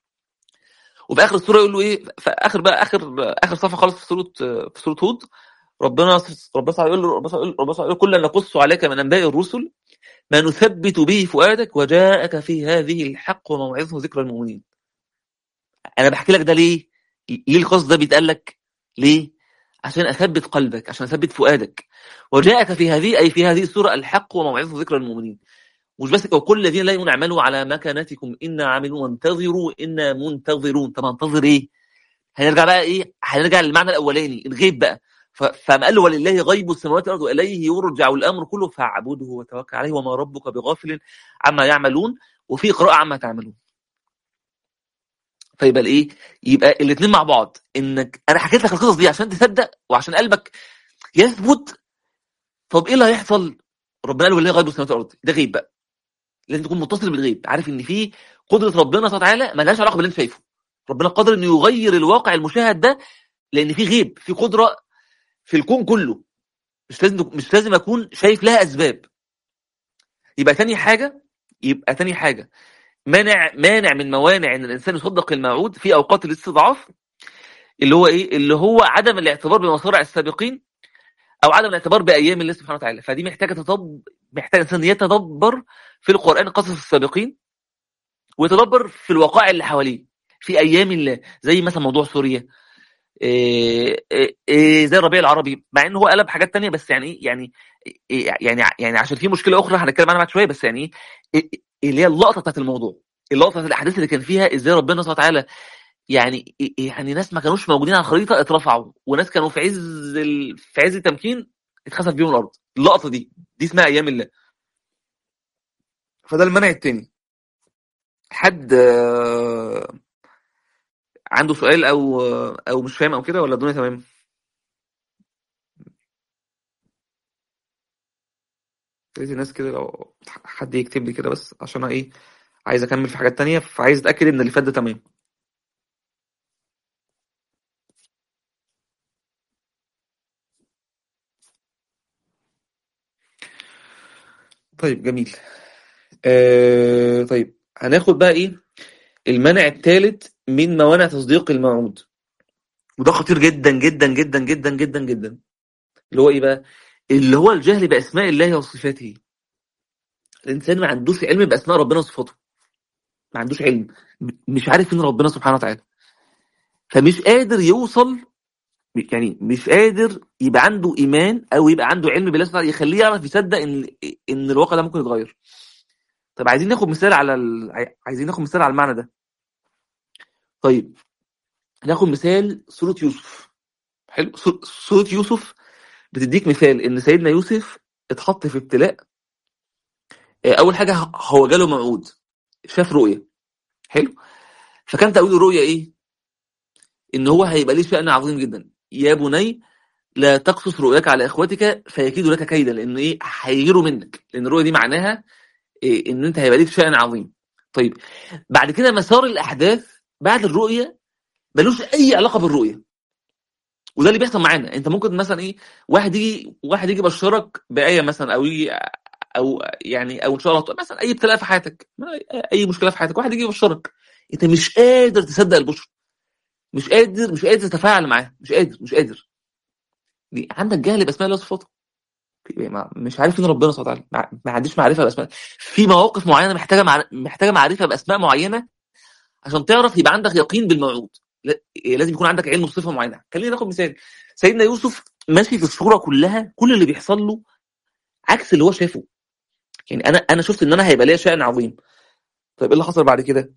وفي اخر السوره يقول له ايه في اخر بقى اخر اخر صفحه خالص في سوره في سوره هود ربنا ربنا يقول له ربنا يقول ربنا يقول كلا نقص عليك من انباء الرسل ما نثبت به فؤادك وجاءك في هذه الحق وموعظه ذكرى المؤمنين انا بحكي لك ده ليه ليه القصد ده بيتقال لك ليه عشان اثبت قلبك عشان اثبت فؤادك وجاءك في هذه اي في هذه السوره الحق وموعظه ذكرى المؤمنين مش بس وكل الذين لا يؤمنون اعملوا على مكانتكم انا عاملون وانتظروا انا منتظرون طب انتظر ايه هنرجع بقى ايه هنرجع للمعنى الاولاني الغيب بقى ف- فما قال له ولله غيب السماوات والارض واليه يرجع الامر كله فاعبده وتوكل عليه وما ربك بغافل عما يعملون وفي قراءه عما تعملون فيبقى الايه يبقى الاثنين مع بعض انك انا حكيت لك القصص دي عشان تصدق وعشان قلبك يثبت طب ايه اللي هيحصل ربنا قال ولله غيب السماوات والارض ده غيب بقى لازم تكون متصل بالغيب عارف ان في قدره ربنا سبحانه وتعالى مالهاش علاقه باللي انت شايفه ربنا قادر انه يغير الواقع المشاهد ده لان في غيب في قدره في الكون كله مش لازم مش لازم اكون شايف لها اسباب يبقى تاني حاجه يبقى تاني حاجه مانع مانع من موانع ان الانسان يصدق الموعود في اوقات الاستضعاف اللي هو ايه اللي هو عدم الاعتبار بمصارع السابقين او عدم الاعتبار بايام الله سبحانه وتعالى فدي محتاجه تطب محتاج الانسان يتدبر في القران قصص السابقين ويتدبر في الوقائع اللي حواليه في ايام الله زي مثلا موضوع سوريا إيه إيه إيه زي الربيع العربي مع ان هو قلب حاجات تانية بس يعني ايه يعني إيه يعني يعني عشان في مشكله اخرى هنتكلم عنها بعد شويه بس يعني ايه إيه- اللي هي اللقطه بتاعت الموضوع اللقطه بتاعت الاحداث اللي كان فيها ازاي ربنا سبحانه وتعالى يعني إيه- يعني ناس ما كانوش موجودين على الخريطه اترفعوا وناس كانوا في عز ال... في عز التمكين اتخسف بيهم الارض اللقطه دي دي اسمها ايام الله فده المنع التاني حد آه، عنده سؤال او او مش فاهم او كده ولا الدنيا تمام لقيت الناس كده لو حد يكتب لي كده بس عشان انا ايه عايز اكمل في حاجات تانية فعايز اتاكد ان اللي فات ده تمام طيب جميل آه طيب هناخد بقى ايه المنع الثالث من موانع تصديق الموعود وده خطير جدا جدا جدا جدا جدا جدا اللي هو ايه بقى اللي هو الجهل باسماء الله وصفاته الانسان ما عندوش علم باسماء ربنا وصفاته ما عندوش علم م- مش عارف مين ربنا سبحانه وتعالى فمش قادر يوصل يعني مش قادر يبقى عنده ايمان او يبقى عنده علم بالله سبحانه وتعالى يخليه يعرف يصدق ان ان الواقع ده ممكن يتغير طيب عايزين ناخد مثال على ال... عاي- عايزين ناخد مثال على المعنى ده طيب ناخد مثال سورة يوسف حلو سور- سورة يوسف بتديك مثال ان سيدنا يوسف اتحط في ابتلاء آه، اول حاجه ه- هو جاله موعود شاف رؤيه حلو فكان تأويل الرؤيه ايه ان هو هيبقى ليه شأن عظيم جدا يا بني لا تقصص رؤياك على اخوتك فيكيدوا لك كيدا لان ايه هيغيروا منك لان الرؤيه دي معناها إيه ان انت هيبقى ليك شأن عظيم طيب بعد كده مسار الاحداث بعد الرؤيه ملوش اي علاقه بالرؤيه وده اللي بيحصل معانا انت ممكن مثلا ايه واحد يجي واحد يجي يبشرك بايه مثلا او يجي او يعني او ان شاء الله مثلا اي ابتلاء في حياتك اي مشكله في حياتك واحد يجي يبشرك انت مش قادر تصدق البشر مش قادر مش قادر تتفاعل معاه مش قادر مش قادر دي عندك جهل باسماء الله وصفاته ما- مش عارف مين ربنا سبحانه وتعالى ما ما عنديش معرفه باسماء في مواقف معينه محتاجه مع... محتاجه معرفه باسماء معينه عشان تعرف يبقى عندك يقين بالموعود لا- لازم يكون عندك علم بصفه معينه خلينا ناخد مثال سيدنا يوسف ماشي في الصوره كلها كل اللي بيحصل له عكس اللي هو شافه يعني انا انا شفت ان انا هيبقى ليا شأن عظيم طيب ايه اللي حصل بعد كده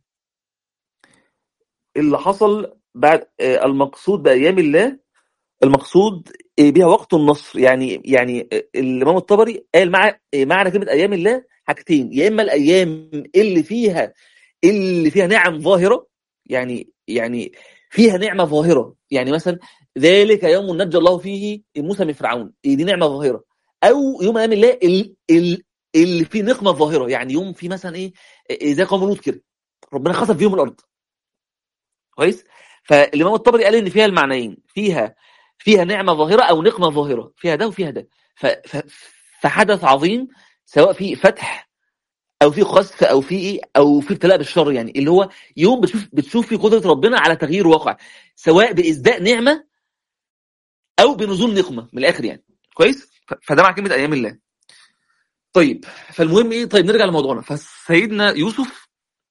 اللي حصل بعد آه، المقصود بايام الله المقصود آه، بها وقت النصر يعني يعني آه، الامام الطبري قال مع آه، معنى كلمه ايام الله حاجتين يا اما الايام اللي فيها اللي فيها نعم ظاهره يعني يعني فيها نعمه ظاهره يعني مثلا ذلك يوم نجى الله فيه موسى من فرعون إيه دي نعمه ظاهره او يوم ايام الله ال- ال- اللي فيه نقمه ظاهره يعني يوم في مثلا ايه إيه زي قوم لوط كده ربنا خسف فيهم الارض كويس فالامام الطبري قال ان فيها المعنيين فيها فيها نعمه ظاهره او نقمه ظاهره فيها ده وفيها ده ف- ف- فحدث عظيم سواء في فتح او في خسف او في ايه او في ابتلاء بالشر يعني اللي هو يوم بتشوف بتشوف فيه قدره ربنا على تغيير واقع سواء بازداء نعمه او بنزول نقمه من الاخر يعني كويس ف- فده مع كلمه ايام الله طيب فالمهم ايه طيب نرجع لموضوعنا فسيدنا يوسف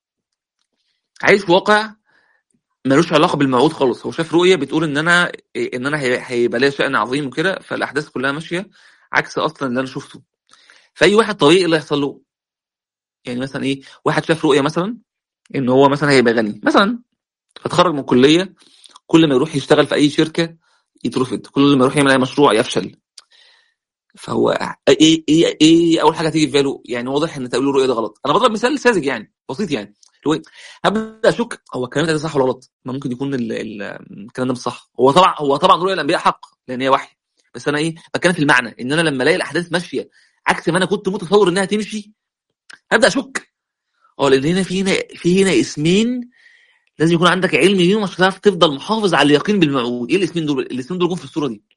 عايش في واقع ملوش علاقه بالموعود خالص هو شاف رؤيه بتقول ان انا ان انا هي- هيبقى ليا شأن عظيم وكده فالاحداث كلها ماشيه عكس اصلا اللي انا شفته فاي واحد طبيعي إيه اللي هيحصل له يعني مثلا ايه واحد شاف رؤيه مثلا ان هو مثلا هيبقى غني مثلا فتخرج من الكليه كل ما يروح يشتغل في اي شركه يترفض كل ما يروح يعمل اي مشروع يفشل فهو ايه ايه ايه اول حاجه تيجي في باله يعني واضح ان تاويل الرؤيه ده غلط انا بضرب مثال ساذج يعني بسيط يعني اللي هو إيه؟ هبدا اشك هو الكلام ده صح ولا غلط ما ممكن يكون ال- ال- الكلام ده مش صح هو طبعا هو طبعا رؤيا الانبياء حق لان هي وحي بس انا ايه بتكلم في المعنى ان انا لما الاقي الاحداث ماشيه عكس ما انا كنت متصور انها تمشي هبدا اشك اه لان هنا في هنا في هنا اسمين لازم يكون عندك علم بيهم عشان تعرف تفضل محافظ على اليقين بالموعود ايه الاسمين دول الاسمين دول جم في الصوره دي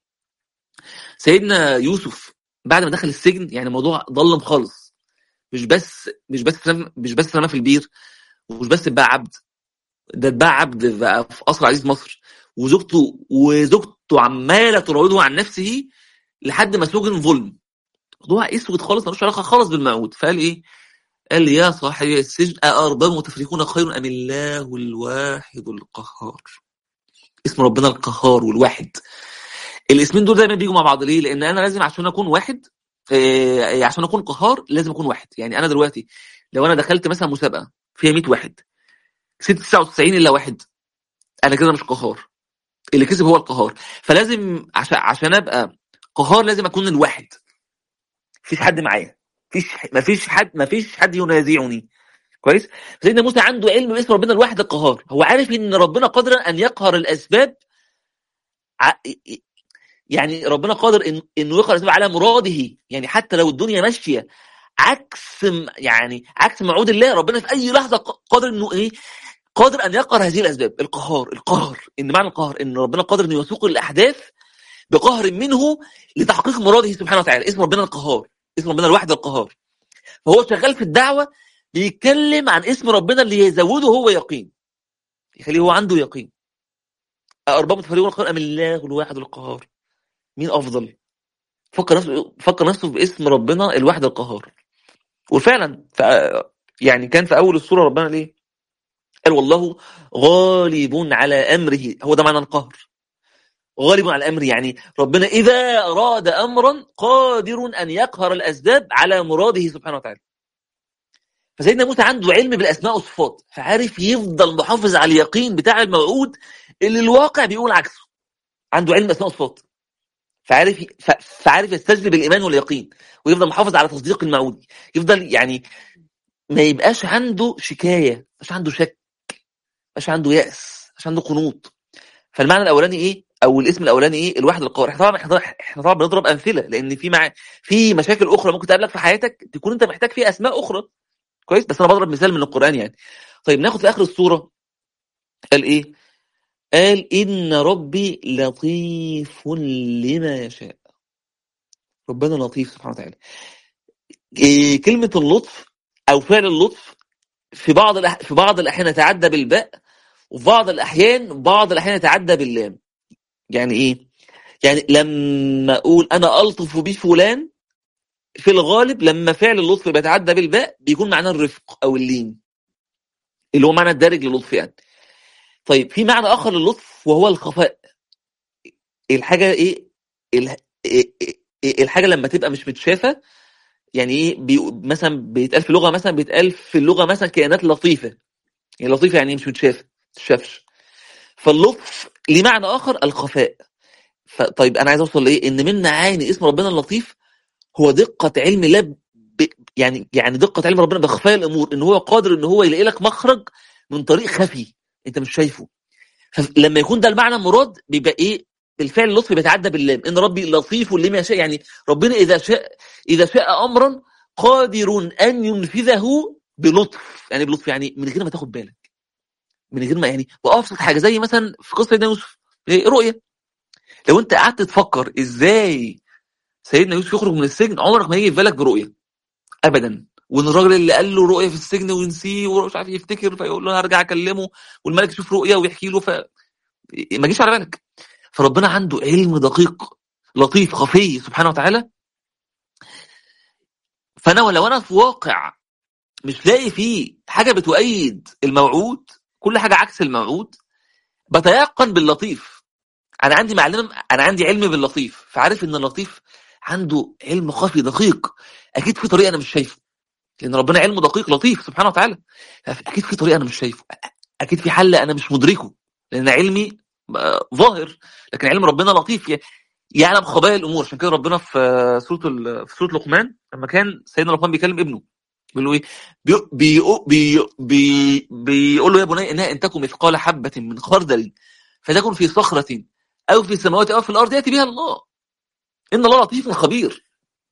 سيدنا يوسف بعد ما دخل السجن يعني الموضوع ضلم خالص مش بس مش بس مش بس رمى في البير ومش بس اتباع عبد ده اتباع عبد بقى في قصر عزيز مصر وزوجته وزوجته عماله تراوده عن نفسه لحد ما سجن ظلم موضوع اسود خالص ملوش علاقه خالص بالموعود فقال ايه؟ قال لي يا صاحبي السجن أأرباب متفرقون خير أم الله الواحد القهار اسم ربنا القهار والواحد الاسمين دول دايما بيجوا مع بعض ليه؟ لان انا لازم عشان اكون واحد آه، عشان اكون قهار لازم اكون واحد يعني انا دلوقتي لو انا دخلت مثلا مسابقه فيها 100 واحد كسبت 99 الا واحد انا كده مش قهار اللي كسب هو القهار فلازم عشان عشان ابقى قهار لازم اكون الواحد مفيش حد معايا مفيش مفيش حد مفيش حد ينازعني كويس سيدنا موسى عنده علم باسم ربنا الواحد القهار هو عارف ان ربنا قادر ان يقهر الاسباب ع- يعني ربنا قادر إن انه يقهر الاسباب على مراده يعني حتى لو الدنيا ماشيه عكس م- يعني عكس موعود الله ربنا في اي لحظه ق- قادر انه ايه قادر ان يقهر هذه الاسباب القهار القهر ان معنى القهر ان ربنا قادر انه يسوق الاحداث بقهر منه لتحقيق مراده سبحانه وتعالى اسم ربنا القهار اسم ربنا الواحد القهار فهو شغال في الدعوه بيتكلم عن اسم ربنا اللي يزوده هو يقين يخليه هو عنده يقين أرباب متفرقون خير أم الله الواحد القهار مين أفضل فكر نفسه فكر نفسه باسم ربنا الواحد القهار وفعلا ف... يعني كان في أول السورة ربنا ليه قال والله غالب على أمره هو ده معنى القهر غالب على الأمر يعني ربنا إذا أراد أمرا قادر أن يقهر الأسباب على مراده سبحانه وتعالى فسيدنا موسى عنده علم بالاسماء والصفات فعارف يفضل محافظ على اليقين بتاع الموعود اللي الواقع بيقول عكسه عنده علم بالاسماء والصفات فعارف ف- فعارف يستجلب الايمان واليقين ويفضل محافظ على تصديق الموعود يفضل يعني ما يبقاش عنده شكايه مش عنده شك مش عنده يأس مش عنده قنوط فالمعنى الاولاني ايه او الاسم الاولاني ايه الواحد القهار احنا طبعا احنا احنا طبعا بنضرب امثله لان في مع في مشاكل اخرى ممكن تقابلك في حياتك تكون انت محتاج فيها اسماء اخرى كويس بس انا بضرب مثال من القران يعني طيب ناخد في اخر السوره قال ايه قال ان ربي لطيف لما يشاء ربنا لطيف سبحانه وتعالى إيه كلمه اللطف او فعل اللطف في بعض الأح... في بعض الاحيان يتعدى بالباء وفي بعض الاحيان بعض الاحيان يتعدى باللام يعني ايه يعني لما اقول انا الطف بفلان في الغالب لما فعل اللطف بيتعدى بالباء بيكون معناه الرفق او اللين اللي هو معنى الدارج للطف يعني طيب في معنى اخر للطف وهو الخفاء الحاجه ايه ال- إيه- إيه- إيه- الحاجه لما تبقى مش متشافه يعني ايه بي... مثلا بيتقال في لغه مثلا بيتقال في اللغه مثلا كائنات لطيفه يعني لطيفه يعني إيه مش متشافه تشافش فاللطف ليه معنى اخر الخفاء ف... طيب انا عايز اوصل لايه ان من معاني اسم ربنا اللطيف هو دقه علم الله ب... يعني يعني دقه علم ربنا بخفاء الامور ان هو قادر ان هو يلاقي لك مخرج من طريق خفي انت مش شايفه فلما يكون ده المعنى المراد بيبقى ايه الفعل اللطف بيتعدى باللام ان ربي لطيف لما يشاء يعني ربنا اذا شاء اذا شاء امرا قادر ان ينفذه بلطف يعني بلطف يعني من غير ما تاخد بالك من غير ما يعني وابسط حاجه زي مثلا في قصه سيدنا يوسف إيه؟ رؤيه لو انت قعدت تفكر ازاي سيدنا يوسف يخرج من السجن عمرك ما هيجي في بالك برؤيه ابدا وان الراجل اللي قال له رؤيه في السجن وينسيه ومش عارف يفتكر فيقول له هرجع اكلمه والملك يشوف رؤيه ويحكي له ف ما جيش على بالك فربنا عنده علم دقيق لطيف خفي سبحانه وتعالى فانا لو انا في واقع مش لاقي فيه حاجه بتؤيد الموعود كل حاجه عكس الموعود بتيقن باللطيف انا عندي معلم انا عندي علم باللطيف فعارف ان اللطيف عنده علم خفي دقيق اكيد في طريقه انا مش شايفه لان ربنا علمه دقيق لطيف سبحانه وتعالى اكيد في طريقه انا مش شايفه اكيد في حل انا مش مدركه لان علمي آه، ظاهر لكن علم ربنا لطيف ي- يعلم خبايا الامور عشان كده ربنا في سوره ال- في سوره لقمان لما كان سيدنا لقمان بيكلم ابنه بيقول له ايه بي بي بي بي بيقول له يا بني انها ان تكن مثقال حبه من خردل فتكن في صخره او في السماوات او في الارض ياتي بها الله ان الله لطيف خبير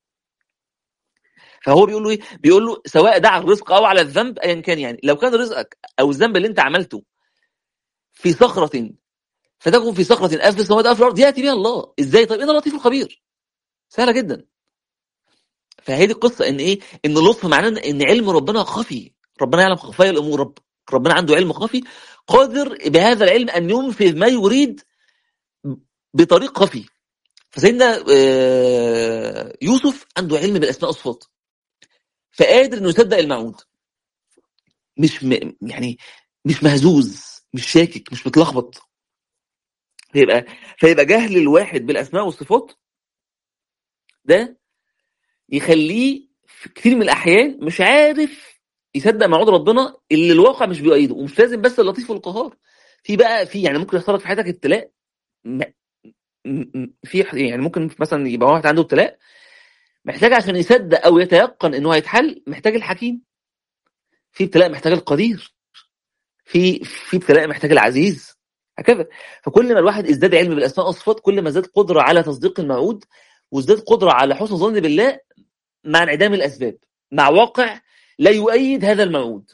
فهو بيقول له ايه بيقول له سواء ده على الرزق او على الذنب ايا كان يعني لو كان رزقك او الذنب اللي انت عملته في صخره فتكن في صخره او في السماوات او في الارض ياتي بها الله ازاي طيب ان لطيف خبير سهله جدا فهي دي القصه ان ايه ان اللطف معناه ان علم ربنا خفي ربنا يعلم خفايا الامور رب ربنا عنده علم خفي قادر بهذا العلم ان ينفذ ما يريد بطريق خفي فسيدنا آه، يوسف عنده علم بالاسماء والصفات فقادر انه يصدق الموعود مش م... يعني مش مهزوز مش شاكك مش متلخبط فيبقى فيبقى جهل الواحد بالاسماء والصفات ده يخليه في كتير من الاحيان مش عارف يصدق موعود ربنا اللي الواقع مش بيؤيده ومش لازم بس اللطيف والقهار في بقى في يعني ممكن يحصل لك في حياتك ابتلاء م- م- م- في يعني ممكن مثلا يبقى واحد عنده ابتلاء محتاج عشان يصدق او يتيقن انه هيتحل محتاج الحكيم في ابتلاء محتاج القدير في في ابتلاء محتاج العزيز هكذا فكل ما الواحد ازداد علم بالاسماء والصفات كل ما زاد قدره على تصديق الموعود وازداد قدره على حسن ظن بالله مع انعدام الاسباب مع واقع لا يؤيد هذا الموعود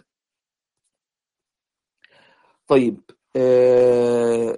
طيب آه...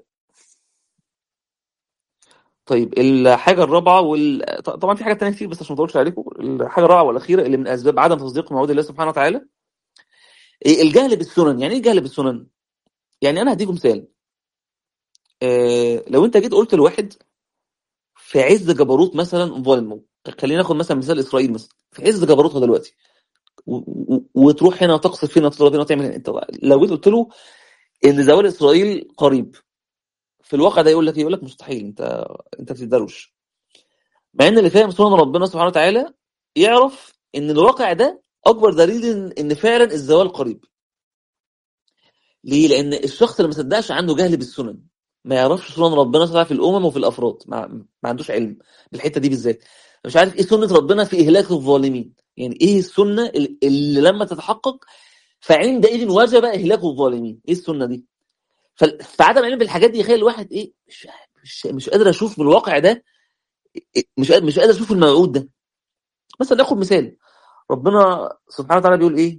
طيب الحاجه الرابعه وال... ط- طبعا في حاجات تانية كتير بس عشان ما اطولش عليكم الحاجه الرابعه والاخيره اللي من اسباب عدم تصديق موعود الله سبحانه وتعالى إيه الجهل بالسنن يعني ايه الجهل بالسنن يعني انا هديكم مثال آه... لو انت جيت قلت لواحد في عز جبروت مثلا ظالم خلينا ناخد مثلا مثال اسرائيل مثلا في عز جبروتها دلوقتي و... و... وتروح هنا وتقصف هنا وتضرب هنا وتعمل هنا انت لو جيت قلت له ان زوال اسرائيل قريب في الواقع ده يقول لك إيه؟ يقول لك مستحيل انت انت بتدروش مع ان اللي فاهم سنن ربنا سبحانه وتعالى يعرف ان الواقع ده اكبر دليل ان ان فعلا الزوال قريب ليه لان الشخص اللي ما صدقش عنده جهل بالسنن ما يعرفش سنن ربنا سبحانه في الامم وفي الافراد ما, ما عندوش علم بالحته دي بالذات مش عارف ايه سنه ربنا في اهلاك الظالمين يعني ايه السنه اللي اللي لما تتحقق فعندئذ وجب اهلاك الظالمين ايه السنه دي ف- فعدم علم بالحاجات دي يخلي الواحد ايه مش مش, مش قادر اشوف من الواقع ده إيه- مش قادر مش قادر اشوف الموعود ده مثلا ناخد مثال ربنا سبحانه وتعالى بيقول ايه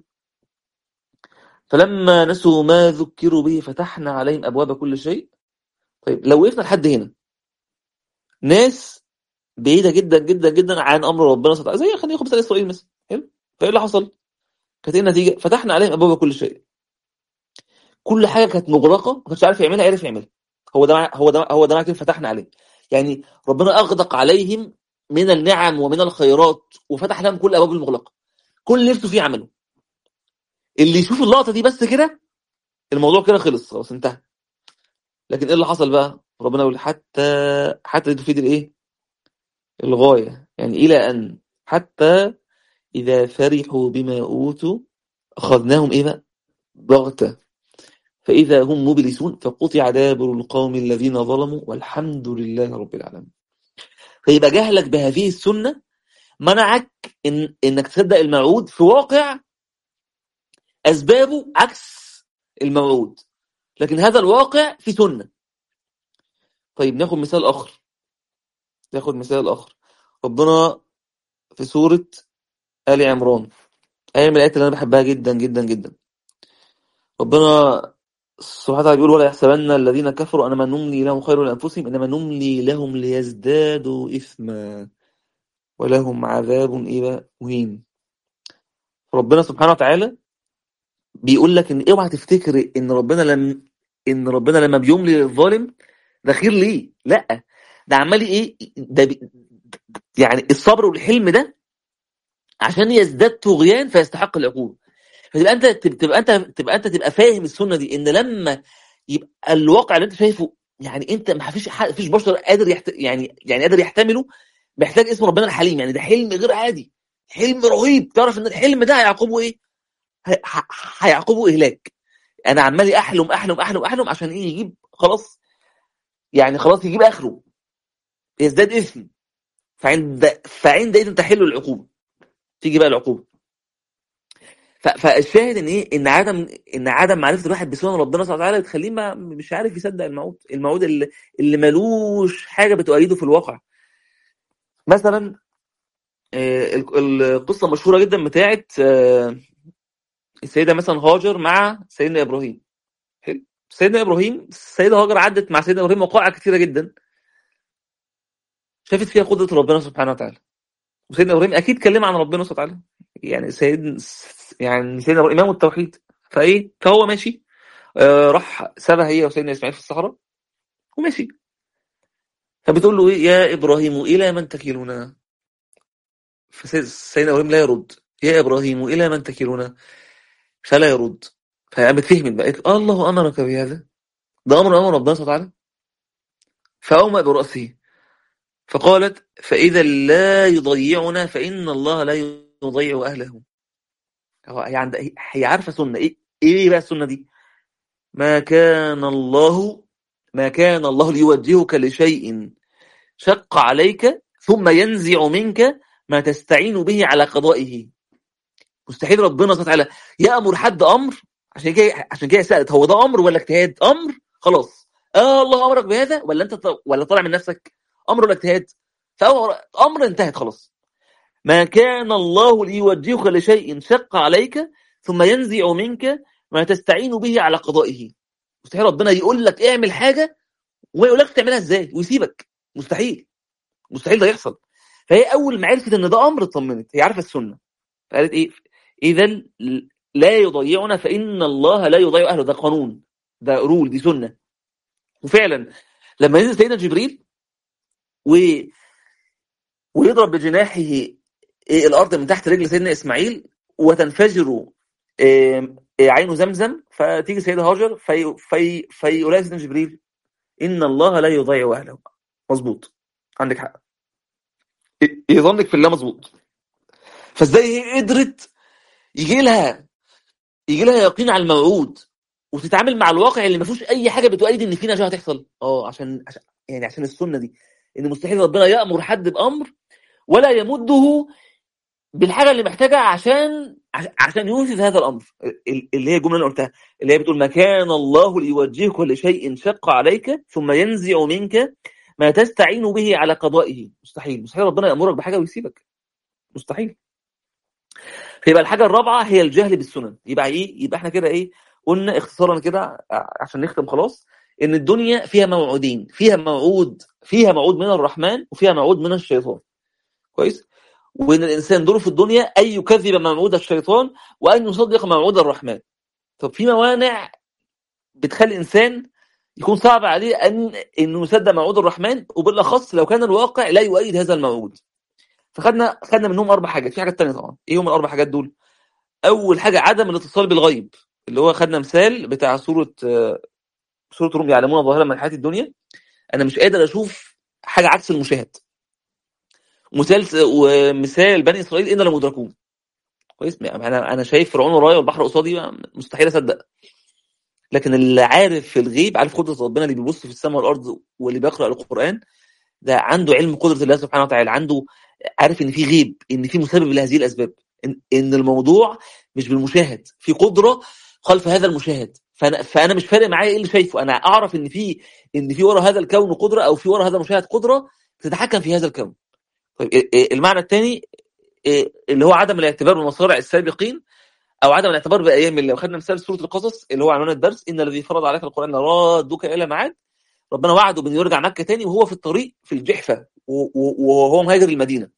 فلما نسوا ما ذكروا به فتحنا عليهم ابواب كل شيء طيب لو وقفنا لحد هنا ناس بعيده جدا جدا جدا عن امر ربنا سبحانه وتعالى زي خلينا ناخد مثال اسرائيل مثلا حلو فايه اللي حصل؟ كانت ايه النتيجه؟ فتحنا عليهم ابواب كل شيء كل حاجه كانت مغلقه ما كانش عارف يعملها عرف يعملها هو ده مع- هو ده هو ده معنى كلمة فتحنا عليه يعني ربنا اغدق عليهم من النعم ومن الخيرات وفتح لهم كل الابواب المغلقه كل اللي نفسه فيه عمله اللي يشوف اللقطه دي بس كده الموضوع كده خلص خلاص انتهى لكن ايه اللي حصل بقى ربنا يقول حتى حتى دي تفيد الايه الغايه يعني الى ان حتى اذا فرحوا بما اوتوا اخذناهم ايه بقى ضغطه فاذا هم مبلسون فقطع دابر القوم الذين ظلموا والحمد لله رب العالمين فيبقى جهلك بهذه السنه منعك إن انك تصدق الموعود في واقع اسبابه عكس الموعود لكن هذا الواقع في سنه طيب ناخد مثال اخر ناخد مثال اخر ربنا في سوره ال عمران ايه من الايات اللي انا بحبها جدا جدا جدا ربنا سبحانه وتعالى بيقول ولا يحسبن الذين كفروا انما نملي لهم خير لانفسهم انما نملي لهم ليزدادوا اثما ولهم عذاب ايه بقى مهين ربنا سبحانه وتعالى بيقول لك ان اوعى تفتكر ان ربنا لم ان ربنا لما بيملي للظالم ده خير ليه لا ده عمال ايه ده بي... يعني الصبر والحلم ده عشان يزداد طغيان فيستحق العقوبه فتبقى انت تبقى انت تبقى انت تبقى فاهم السنه دي ان لما يبقى الواقع اللي انت شايفه يعني انت ما فيش ح- فيش بشر قادر يحت... يعني يعني قادر يحتمله محتاج اسم ربنا الحليم يعني ده حلم غير عادي حلم رهيب تعرف ان الحلم ده هيعقبه ايه؟ هي- ه- هيعقبه اهلاك انا عمال احلم احلم احلم احلم عشان ايه يجيب خلاص يعني خلاص يجيب اخره يزداد اثم فعند فعندئذ تحل العقوبه تيجي بقى العقوبه ف- فالشاهد ان ايه ان عدم ان عدم معرفه الواحد بسنن ربنا سبحانه وتعالى بتخليه ما مش عارف يصدق الموعود الموعود اللي, اللي ملوش حاجه بتؤيده في الواقع مثلا آه، ال- القصه المشهوره جدا بتاعت آه، السيده مثلا هاجر مع سيدنا ابراهيم حلو سيدنا ابراهيم السيده هاجر عدت مع سيدنا ابراهيم وقائع كثيره جدا شافت فيها قدره ربنا سبحانه وتعالى وسيدنا ابراهيم اكيد كلم عن ربنا سبحانه وتعالى يعني سيد يعني سيدنا ابراهيم امام التوحيد فايه فهو ماشي آه، راح سابها هي وسيدنا اسماعيل في الصحراء وماشي فبتقول له ايه يا ابراهيم الى من تكلنا فسيدنا ابراهيم لا يرد يا ابراهيم الى من تكلنا فلا يرد فقامت فهمت بقى قالت الله امرك بهذا ده امر امر ربنا سبحانه وتعالى فاومأ براسه فقالت فاذا لا يضيعنا فان الله لا يضيع اهله هو هي عند هي عارفه سنه ايه ايه بقى السنه دي ما كان الله ما كان الله ليوجهك لشيء شق عليك ثم ينزع منك ما تستعين به على قضائه مستحيل ربنا سبحانه وتعالى يأمر حد أمر عشان كده عشان كده سألت هو ده أمر ولا اجتهاد أمر خلاص آه الله أمرك بهذا ولا أنت ط- ولا طالع من نفسك أمر ولا اجتهاد فأمر أمر انتهت خلاص ما كان الله ليوجهك لشيء شق عليك ثم ينزع منك ما تستعين به على قضائه مستحيل ربنا يقول لك اعمل حاجة وما يقولكش تعملها ازاي ويسيبك مستحيل مستحيل ده يحصل فهي اول ما عرفت ان ده امر اطمنت هي عارفه السنه فقالت ايه اذا لا يضيعنا فان الله لا يضيع اهله ده قانون ده رول دي سنه وفعلا لما نزل سيدنا جبريل و... ويضرب بجناحه إيه الارض من تحت رجل سيدنا اسماعيل وتنفجر إيه، إيه، عين زمزم فتيجي سيدة هاجر في في فيقول لها سيدنا جبريل ان الله لا يضيع اهله مظبوط عندك حق ي- يظنك في الله مظبوط فازاي هي قدرت يجي لها يجي لها يقين على الموعود وتتعامل مع الواقع اللي ما فيهوش اي حاجه بتؤيد ان في نجاه هتحصل اه عشان عشان يعني عشان السنه دي ان مستحيل ربنا يامر حد بامر ولا يمده بالحاجه اللي محتاجها عشان عش- عشان ينفذ هذا الامر ال- اللي هي الجمله اللي أنا قلتها اللي هي بتقول ما كان الله ليوجهك لشيء شق عليك ثم ينزع منك ما تستعين به على قضائه مستحيل مستحيل ربنا يامرك بحاجه ويسيبك مستحيل فيبقى الحاجه الرابعه هي الجهل بالسنن يبقى ايه يبقى احنا كده ايه قلنا اختصارا كده ع- عشان نختم خلاص ان الدنيا فيها موعودين فيها موعود فيها موعود من الرحمن وفيها موعود من الشيطان كويس وان الانسان دوره في الدنيا ان يكذب موعود الشيطان وان يصدق موعود الرحمن طب في موانع بتخلي الانسان يكون صعب عليه ان انه يصدق موعود الرحمن وبالاخص لو كان الواقع لا يؤيد هذا الموعود فخدنا خدنا منهم اربع حاجات في حاجات تانية طبعا ايه هم الاربع حاجات دول اول حاجه عدم الاتصال بالغيب اللي هو خدنا مثال بتاع سوره آه، سوره روم يعلمون ظاهرا من حياه الدنيا انا مش قادر اشوف حاجه عكس المشاهد مثال ومثال بني اسرائيل ان لمدركون كويس انا انا شايف فرعون ورايا والبحر قصادي مستحيل اصدق لكن اللي عارف في الغيب عارف قدره ربنا اللي بيبص في السماء والارض واللي بيقرا القران ده عنده علم قدره الله سبحانه وتعالى عنده عارف ان في غيب ان في مسبب لهذه الاسباب ان, إن الموضوع مش بالمشاهد في قدره خلف هذا المشاهد فانا فانا مش فارق معايا ايه اللي شايفه انا اعرف ان في ان في ورا هذا الكون قدره او في ورا هذا المشاهد قدره تتحكم في هذا الكون طيب إيه- إيه المعنى الثاني اللي هو عدم الاعتبار بمصارع السابقين او عدم الاعتبار بايام الله وخدنا مثال سوره القصص اللي هو عنوان الدرس ان الذي فرض عليك القران لرادك الى معاد ربنا وعده بانه يرجع مكه تاني وهو في الطريق في الجحفه و- و- وهو مهاجر المدينه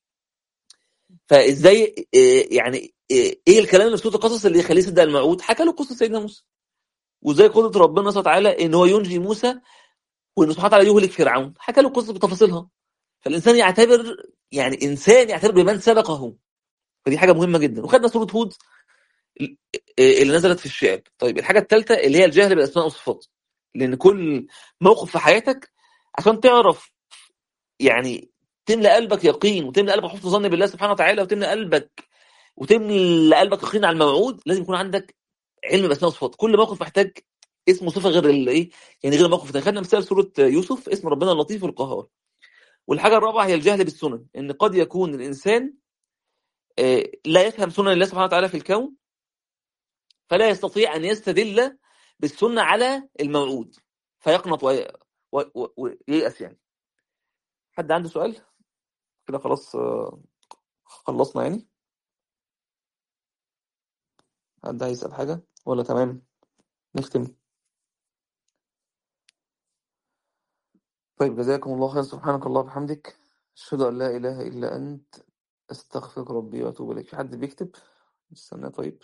فازاي إيه يعني ايه إيه الكلام اللي في سوره القصص اللي يخليه يصدق الموعود حكى له قصه سيدنا موسى وازاي قدره ربنا سبحانه وتعالى ان هو ينجي موسى وان سبحانه وتعالى يهلك فرعون حكى له القصه بتفاصيلها فالانسان يعتبر يعني انسان يعتبر بمن سبقه فدي حاجه مهمه جدا وخدنا سوره هود اللي نزلت في الشعب طيب الحاجه الثالثه اللي هي الجهل بالاسماء والصفات لان كل موقف في حياتك عشان تعرف يعني تملى قلبك يقين وتملى قلبك حسن ظن بالله سبحانه وتعالى وتملى قلبك وتملى قلبك يقين على الموعود لازم يكون عندك علم باسماء وصفات كل موقف محتاج اسم وصفه غير الايه يعني غير الموقف ده خدنا مثال سوره يوسف اسم ربنا اللطيف القهار والحاجه الرابعه هي الجهل بالسنن ان قد يكون الانسان لا يفهم سنن الله سبحانه وتعالى في الكون فلا يستطيع ان يستدل بالسنه على الموعود فيقنط وييأس يعني حد عنده سؤال كده خلاص خلصنا يعني حد هيسأل حاجة ولا تمام نختم طيب جزاكم الله خير سبحانك الله وبحمدك أشهد أن لا إله إلا أنت أستغفرك ربي وأتوب إليك في حد بيكتب استنى طيب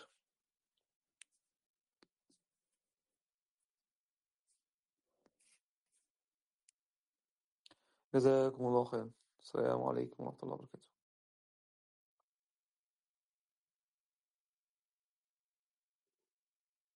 جزاكم الله خير السلام عليكم ورحمة الله وبركاته